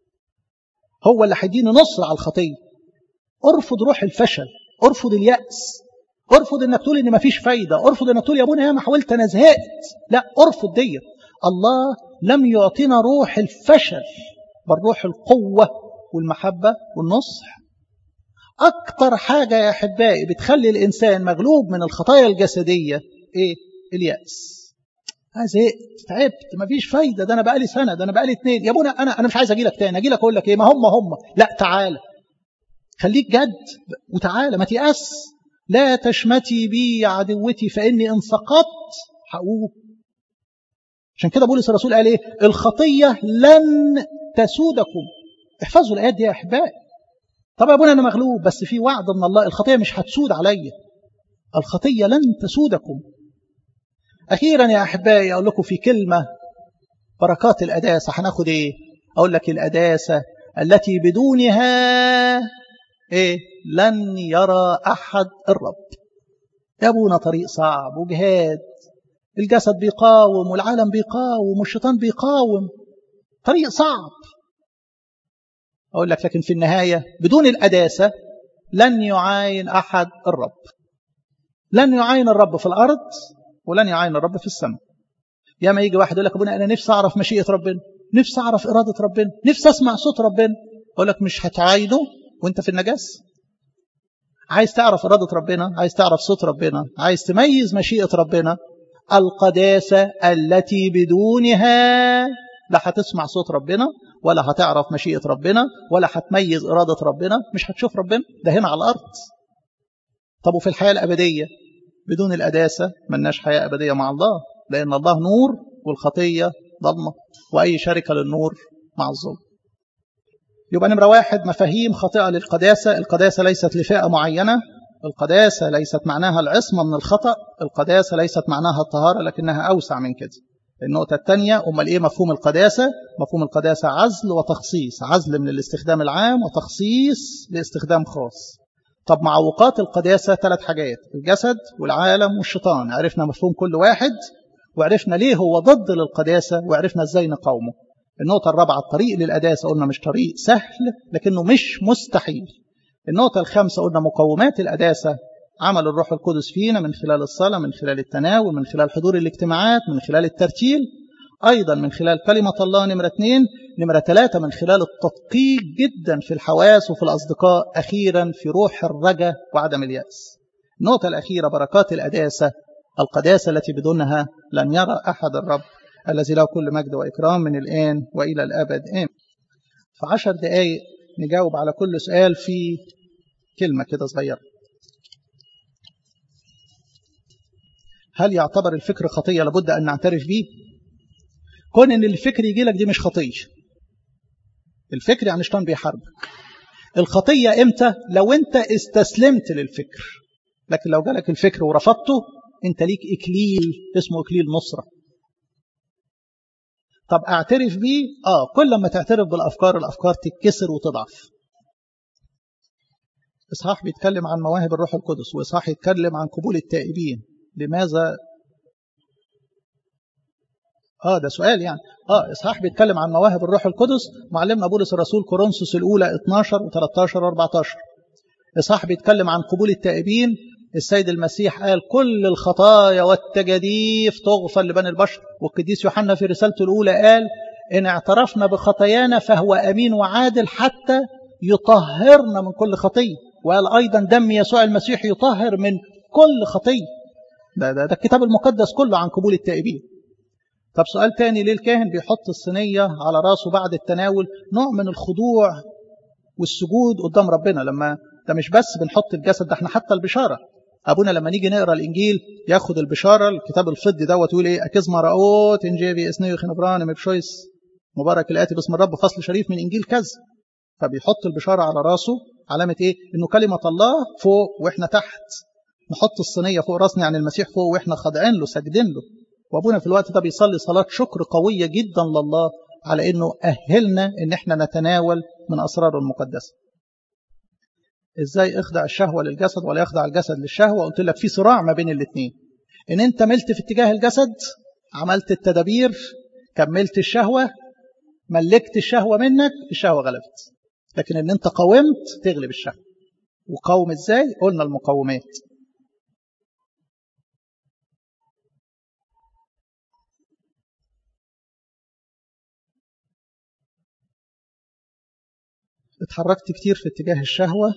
هو اللي هيديني نصر على الخطية ارفض روح الفشل ارفض اليأس ارفض انك تقول ان مفيش فايدة ارفض انك تقول يا ابونا ما حاولت انا زهقت لا ارفض ديت الله لم يعطينا روح الفشل بل روح القوة والمحبة والنصح أكتر حاجة يا أحبائي بتخلي الإنسان مغلوب من الخطايا الجسدية إيه؟ اليأس زهقت تعبت مفيش فايدة ده أنا بقالي سنة ده أنا بقالي اتنين يا ابونا أنا أنا مش عايز أجي لك تاني أجي لك أقول لك إيه ما هم هم لا تعالى خليك جد وتعالى ما تيأس لا تشمتي بي يا عدوتي فإني إن سقطت هقوم عشان كده بولس الرسول قال ايه الخطية لن تسودكم احفظوا الآيات دي يا أحبائي طب يا ابونا أنا مغلوب بس في وعد من الله الخطية مش هتسود عليا الخطية لن تسودكم أخيرا يا أحبائي أقول لكم في كلمة بركات الأداسة هناخد إيه أقول لك الأداسة التي بدونها إيه لن يرى أحد الرب يا أبونا طريق صعب وجهاد الجسد بيقاوم والعالم بيقاوم والشيطان بيقاوم طريق صعب أقول لك لكن في النهاية بدون الأداسة لن يعاين أحد الرب لن يعاين الرب في الأرض ولن يعاين الرب في السماء يا ما يجي واحد يقول لك ابونا انا نفسي اعرف مشيئه ربنا نفسي اعرف اراده ربنا نفسي اسمع صوت ربنا اقول لك مش هتعاينه وانت في النجاس عايز تعرف اراده ربنا عايز تعرف صوت ربنا عايز تميز مشيئه ربنا القداسه التي بدونها لا هتسمع صوت ربنا ولا هتعرف مشيئه ربنا ولا هتميز اراده ربنا مش هتشوف ربنا ده هنا على الارض طب وفي الحياه الابديه بدون القداسة ملناش حياة أبدية مع الله لأن الله نور والخطية ضلمة وأي شركة للنور مع الظلم يبقى نمرة واحد مفاهيم خاطئة للقداسة القداسة ليست لفئة معينة القداسة ليست معناها العصمة من الخطأ القداسة ليست معناها الطهارة لكنها أوسع من كده النقطة الثانية أمال إيه مفهوم القداسة مفهوم القداسة عزل وتخصيص عزل من الاستخدام العام وتخصيص لاستخدام خاص طب معوقات القداسة ثلاث حاجات الجسد والعالم والشيطان عرفنا مفهوم كل واحد وعرفنا ليه هو ضد للقداسة وعرفنا ازاي نقاومه النقطة الرابعة الطريق للقداسة قلنا مش طريق سهل لكنه مش مستحيل النقطة الخامسة قلنا مقومات القداسة عمل الروح القدس فينا من خلال الصلاة من خلال التناول من خلال حضور الاجتماعات من خلال الترتيل أيضا من خلال كلمة الله نمرة اثنين نمرة ثلاثة من خلال التدقيق جدا في الحواس وفي الأصدقاء أخيرا في روح الرجاء وعدم اليأس النقطة الأخيرة بركات الأداسة القداسة التي بدونها لن يرى أحد الرب الذي له كل مجد وإكرام من الآن وإلى الأبد آمين في عشر دقايق نجاوب على كل سؤال في كلمة كده صغيرة هل يعتبر الفكر خطية لابد أن نعترف به كون ان الفكر يجي لك دي مش خطيه الفكر يعني شيطان بيحاربك الخطيه امتى لو انت استسلمت للفكر لكن لو جالك الفكر ورفضته انت ليك اكليل اسمه اكليل نصره طب اعترف بيه اه كل ما تعترف بالافكار الافكار تتكسر وتضعف اصحاح بيتكلم عن مواهب الروح القدس واصحاح يتكلم عن قبول التائبين لماذا اه ده سؤال يعني اه اصحاح بيتكلم عن مواهب الروح القدس معلمنا بولس الرسول كورنثوس الاولى 12 و13 و14 اصحاح بيتكلم عن قبول التائبين السيد المسيح قال كل الخطايا والتجاديف تغفر لبني البشر والقديس يوحنا في رسالته الاولى قال ان اعترفنا بخطايانا فهو امين وعادل حتى يطهرنا من كل خطيه وقال ايضا دم يسوع المسيح يطهر من كل خطيه ده, ده, ده الكتاب المقدس كله عن قبول التائبين طب سؤال تاني ليه الكاهن بيحط الصينية على راسه بعد التناول نوع من الخضوع والسجود قدام ربنا لما ده مش بس بنحط الجسد ده احنا حتى البشارة أبونا لما نيجي نقرأ الإنجيل ياخد البشارة الكتاب الفضي دوت يقول إيه أكيز مرأوت إنجيبي إسنيو خنبران مبشويس مبارك الآتي باسم الرب فصل شريف من إنجيل كذا فبيحط البشارة على راسه علامة إيه إنه كلمة الله فوق وإحنا تحت نحط الصينية فوق راسنا يعني المسيح فوق وإحنا خاضعين له ساجدين له وابونا في الوقت ده بيصلي صلاة شكر قوية جدا لله على انه اهلنا ان احنا نتناول من اسراره المقدسة ازاي اخضع الشهوة للجسد ولا يخضع الجسد للشهوة قلت لك في صراع ما بين الاثنين ان انت ملت في اتجاه الجسد عملت التدابير كملت الشهوة ملكت الشهوة منك الشهوة غلبت لكن ان انت قاومت تغلب الشهوة وقاوم ازاي قلنا المقاومات اتحركت كتير في اتجاه الشهوة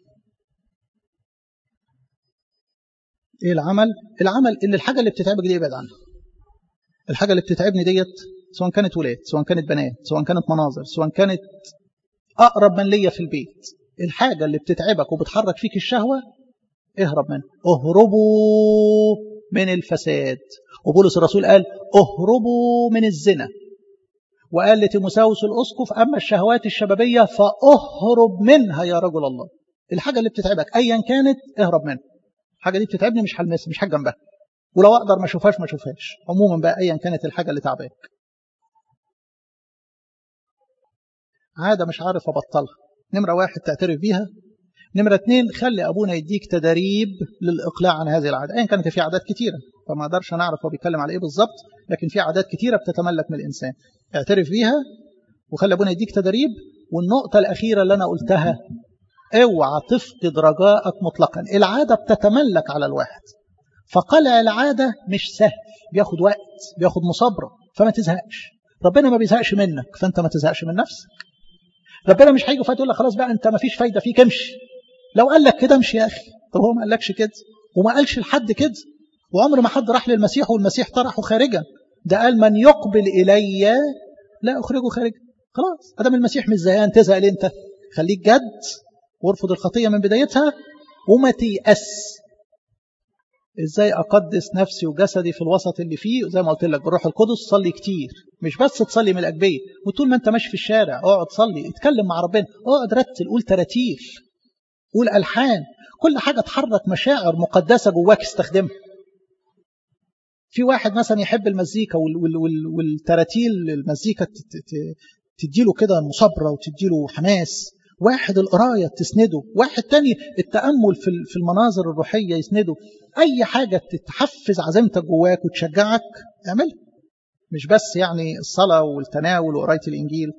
ايه العمل العمل ان الحاجة اللي بتتعبك دي ابعد عنها الحاجة اللي بتتعبني ديت سواء كانت ولاد سواء كانت بنات سواء كانت مناظر سواء كانت أقرب من ليا في البيت الحاجة اللي بتتعبك وبتحرك فيك الشهوة اهرب منها اهربوا من الفساد وبولس الرسول قال اهربوا من الزنا وقال لتيموساوس الأسقف أما الشهوات الشبابية فأهرب منها يا رجل الله الحاجة اللي بتتعبك أيا كانت اهرب منها الحاجة دي بتتعبني مش هلمسها مش حاجة جنبها ولو أقدر ما أشوفهاش ما أشوفهاش عموما بقى أيا كانت الحاجة اللي تعباك عادة مش عارف أبطلها نمرة واحد تعترف بيها نمرة اتنين خلي أبونا يديك تدريب للإقلاع عن هذه العادة أيا كانت في عادات كتيرة فما أقدرش نعرف هو بيتكلم على إيه بالظبط لكن في عادات كتيرة بتتملك من الإنسان اعترف بيها وخلي أبونا يديك تدريب والنقطة الأخيرة اللي أنا قلتها اوعى تفقد رجائك مطلقا العادة بتتملك على الواحد فقلع العادة مش سهل بياخد وقت بياخد مصابرة فما تزهقش ربنا ما بيزهقش منك فأنت ما تزهقش من نفسك ربنا مش هيجي فاتقول لك خلاص بقى أنت ما فيش فايدة فيك امشي لو قال لك كده امشي يا أخي طب هو ما قالكش كده وما قالش لحد كده وعمر ما حد راح للمسيح والمسيح طرحه خارجا ده قال من يقبل إلي لا أخرجه خارجا خلاص أدام المسيح مش زهقان تزهق ليه أنت خليك جد وارفض الخطية من بدايتها وما تيأس ازاي اقدس نفسي وجسدي في الوسط اللي فيه زي ما قلت لك بالروح القدس صلي كتير مش بس تصلي من الاجبيه وطول ما انت ماشي في الشارع اقعد صلي اتكلم مع ربنا اقعد رتل قول تراتيل قول الحان كل حاجه تحرك مشاعر مقدسه جواك استخدمها في واحد مثلا يحب المزيكا وال وال وال والتراتيل المزيكا تديله كده مصابره وتديله حماس واحد القراية تسنده واحد تاني التأمل في المناظر الروحية يسنده أي حاجة تحفز عزيمتك جواك وتشجعك اعملها مش بس يعني الصلاة والتناول وقراية الإنجيل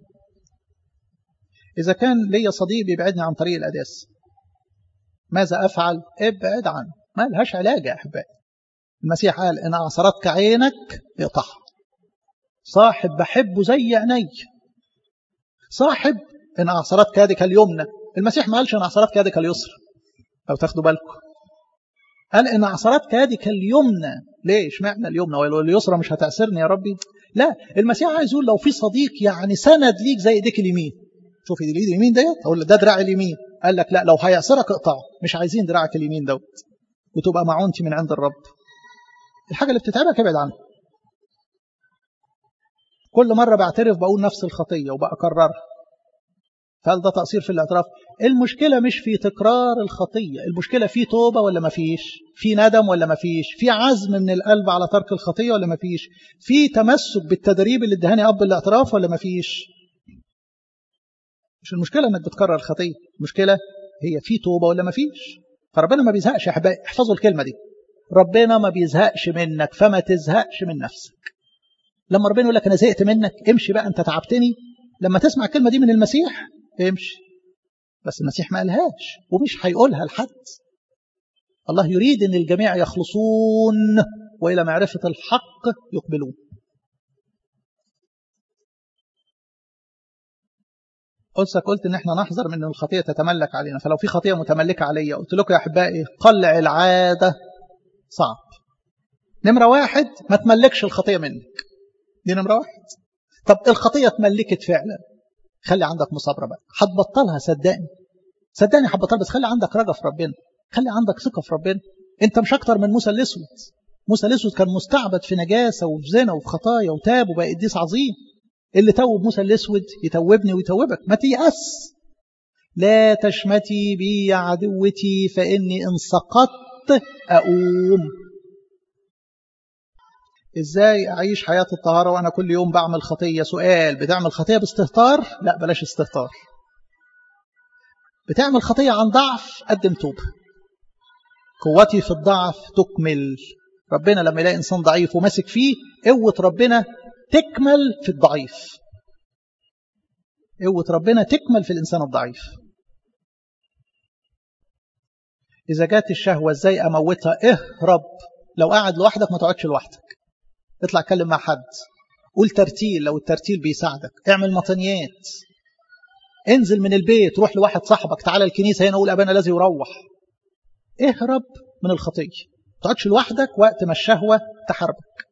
إذا كان ليا صديق بيبعدني عن طريق الأداس ماذا أفعل؟ ابعد عنه ما لهاش علاج يا أحبائي المسيح قال إن أعصرتك عينك اقطعها صاحب بحبه زي عيني صاحب إن أعصرتك يدك اليمنى المسيح ما قالش إن أعصرتك يدك اليسرى لو تاخدوا بالكم قال إن أعصرتك يدك اليمنى ليش معنى اليمنى واليسرى مش هتأثرني يا ربي لا المسيح عايز يقول لو في صديق يعني سند ليك زي ايديك اليمين شوف ايد اليد اليمين ديت اقول ده دراع اليمين قال لك لا لو هيأثرك اقطعه مش عايزين دراعك اليمين دوت وتبقى معونتي من عند الرب الحاجه اللي بتتعبك ابعد عنها كل مره بعترف بقول نفس الخطيه وبأكررها فهل ده تقصير في الاعتراف المشكلة مش في تكرار الخطية المشكلة في توبة ولا ما فيش في ندم ولا ما فيش في عزم من القلب على ترك الخطية ولا ما فيش في تمسك بالتدريب اللي ادهاني أب الاعتراف ولا ما فيش مش المشكلة انك بتكرر الخطية المشكلة هي في توبة ولا ما فيش فربنا ما بيزهقش يا احبائي احفظوا الكلمة دي ربنا ما بيزهقش منك فما تزهقش من نفسك لما ربنا يقول لك انا زهقت منك امشي بقى انت تعبتني لما تسمع الكلمة دي من المسيح امشي بس المسيح ما قالهاش ومش هيقولها لحد الله يريد ان الجميع يخلصون والى معرفه الحق يقبلون قلت قلت ان احنا نحذر من ان الخطيه تتملك علينا فلو في خطيه متملكه عليا قلت لكم يا احبائي قلع العاده صعب نمره واحد ما تملكش الخطيه منك دي نمره واحد طب الخطيه اتملكت فعلا خلي عندك مصابره بقى هتبطلها صدقني صدقني هتبطلها بس خلي عندك رجا في ربنا خلي عندك ثقه في ربنا انت مش اكتر من موسى الاسود موسى الاسود كان مستعبد في نجاسه وفي زنا وفي خطايا وتاب وبقى قديس عظيم اللي توب موسى الاسود يتوبني ويتوبك ما تيأس لا تشمتي بي يا عدوتي فاني ان سقطت اقوم ازاي اعيش حياه الطهاره وانا كل يوم بعمل خطيه سؤال بتعمل خطيه باستهتار لا بلاش استهتار بتعمل خطيه عن ضعف قدم توبه قوتي في الضعف تكمل ربنا لما يلاقي إنسان ضعيف وماسك فيه قوة ربنا تكمل في الضعيف قوة ربنا تكمل في الإنسان الضعيف إذا جات الشهوة إزاي أموتها اهرب لو قاعد لوحدك ما تقعدش لوحدك اطلع اتكلم مع حد قول ترتيل لو الترتيل بيساعدك اعمل مطنيات انزل من البيت روح لواحد صاحبك تعالى الكنيسة هنا قول أبانا الذي يروح اهرب من الخطية ما تقعدش لوحدك وقت ما الشهوة تحاربك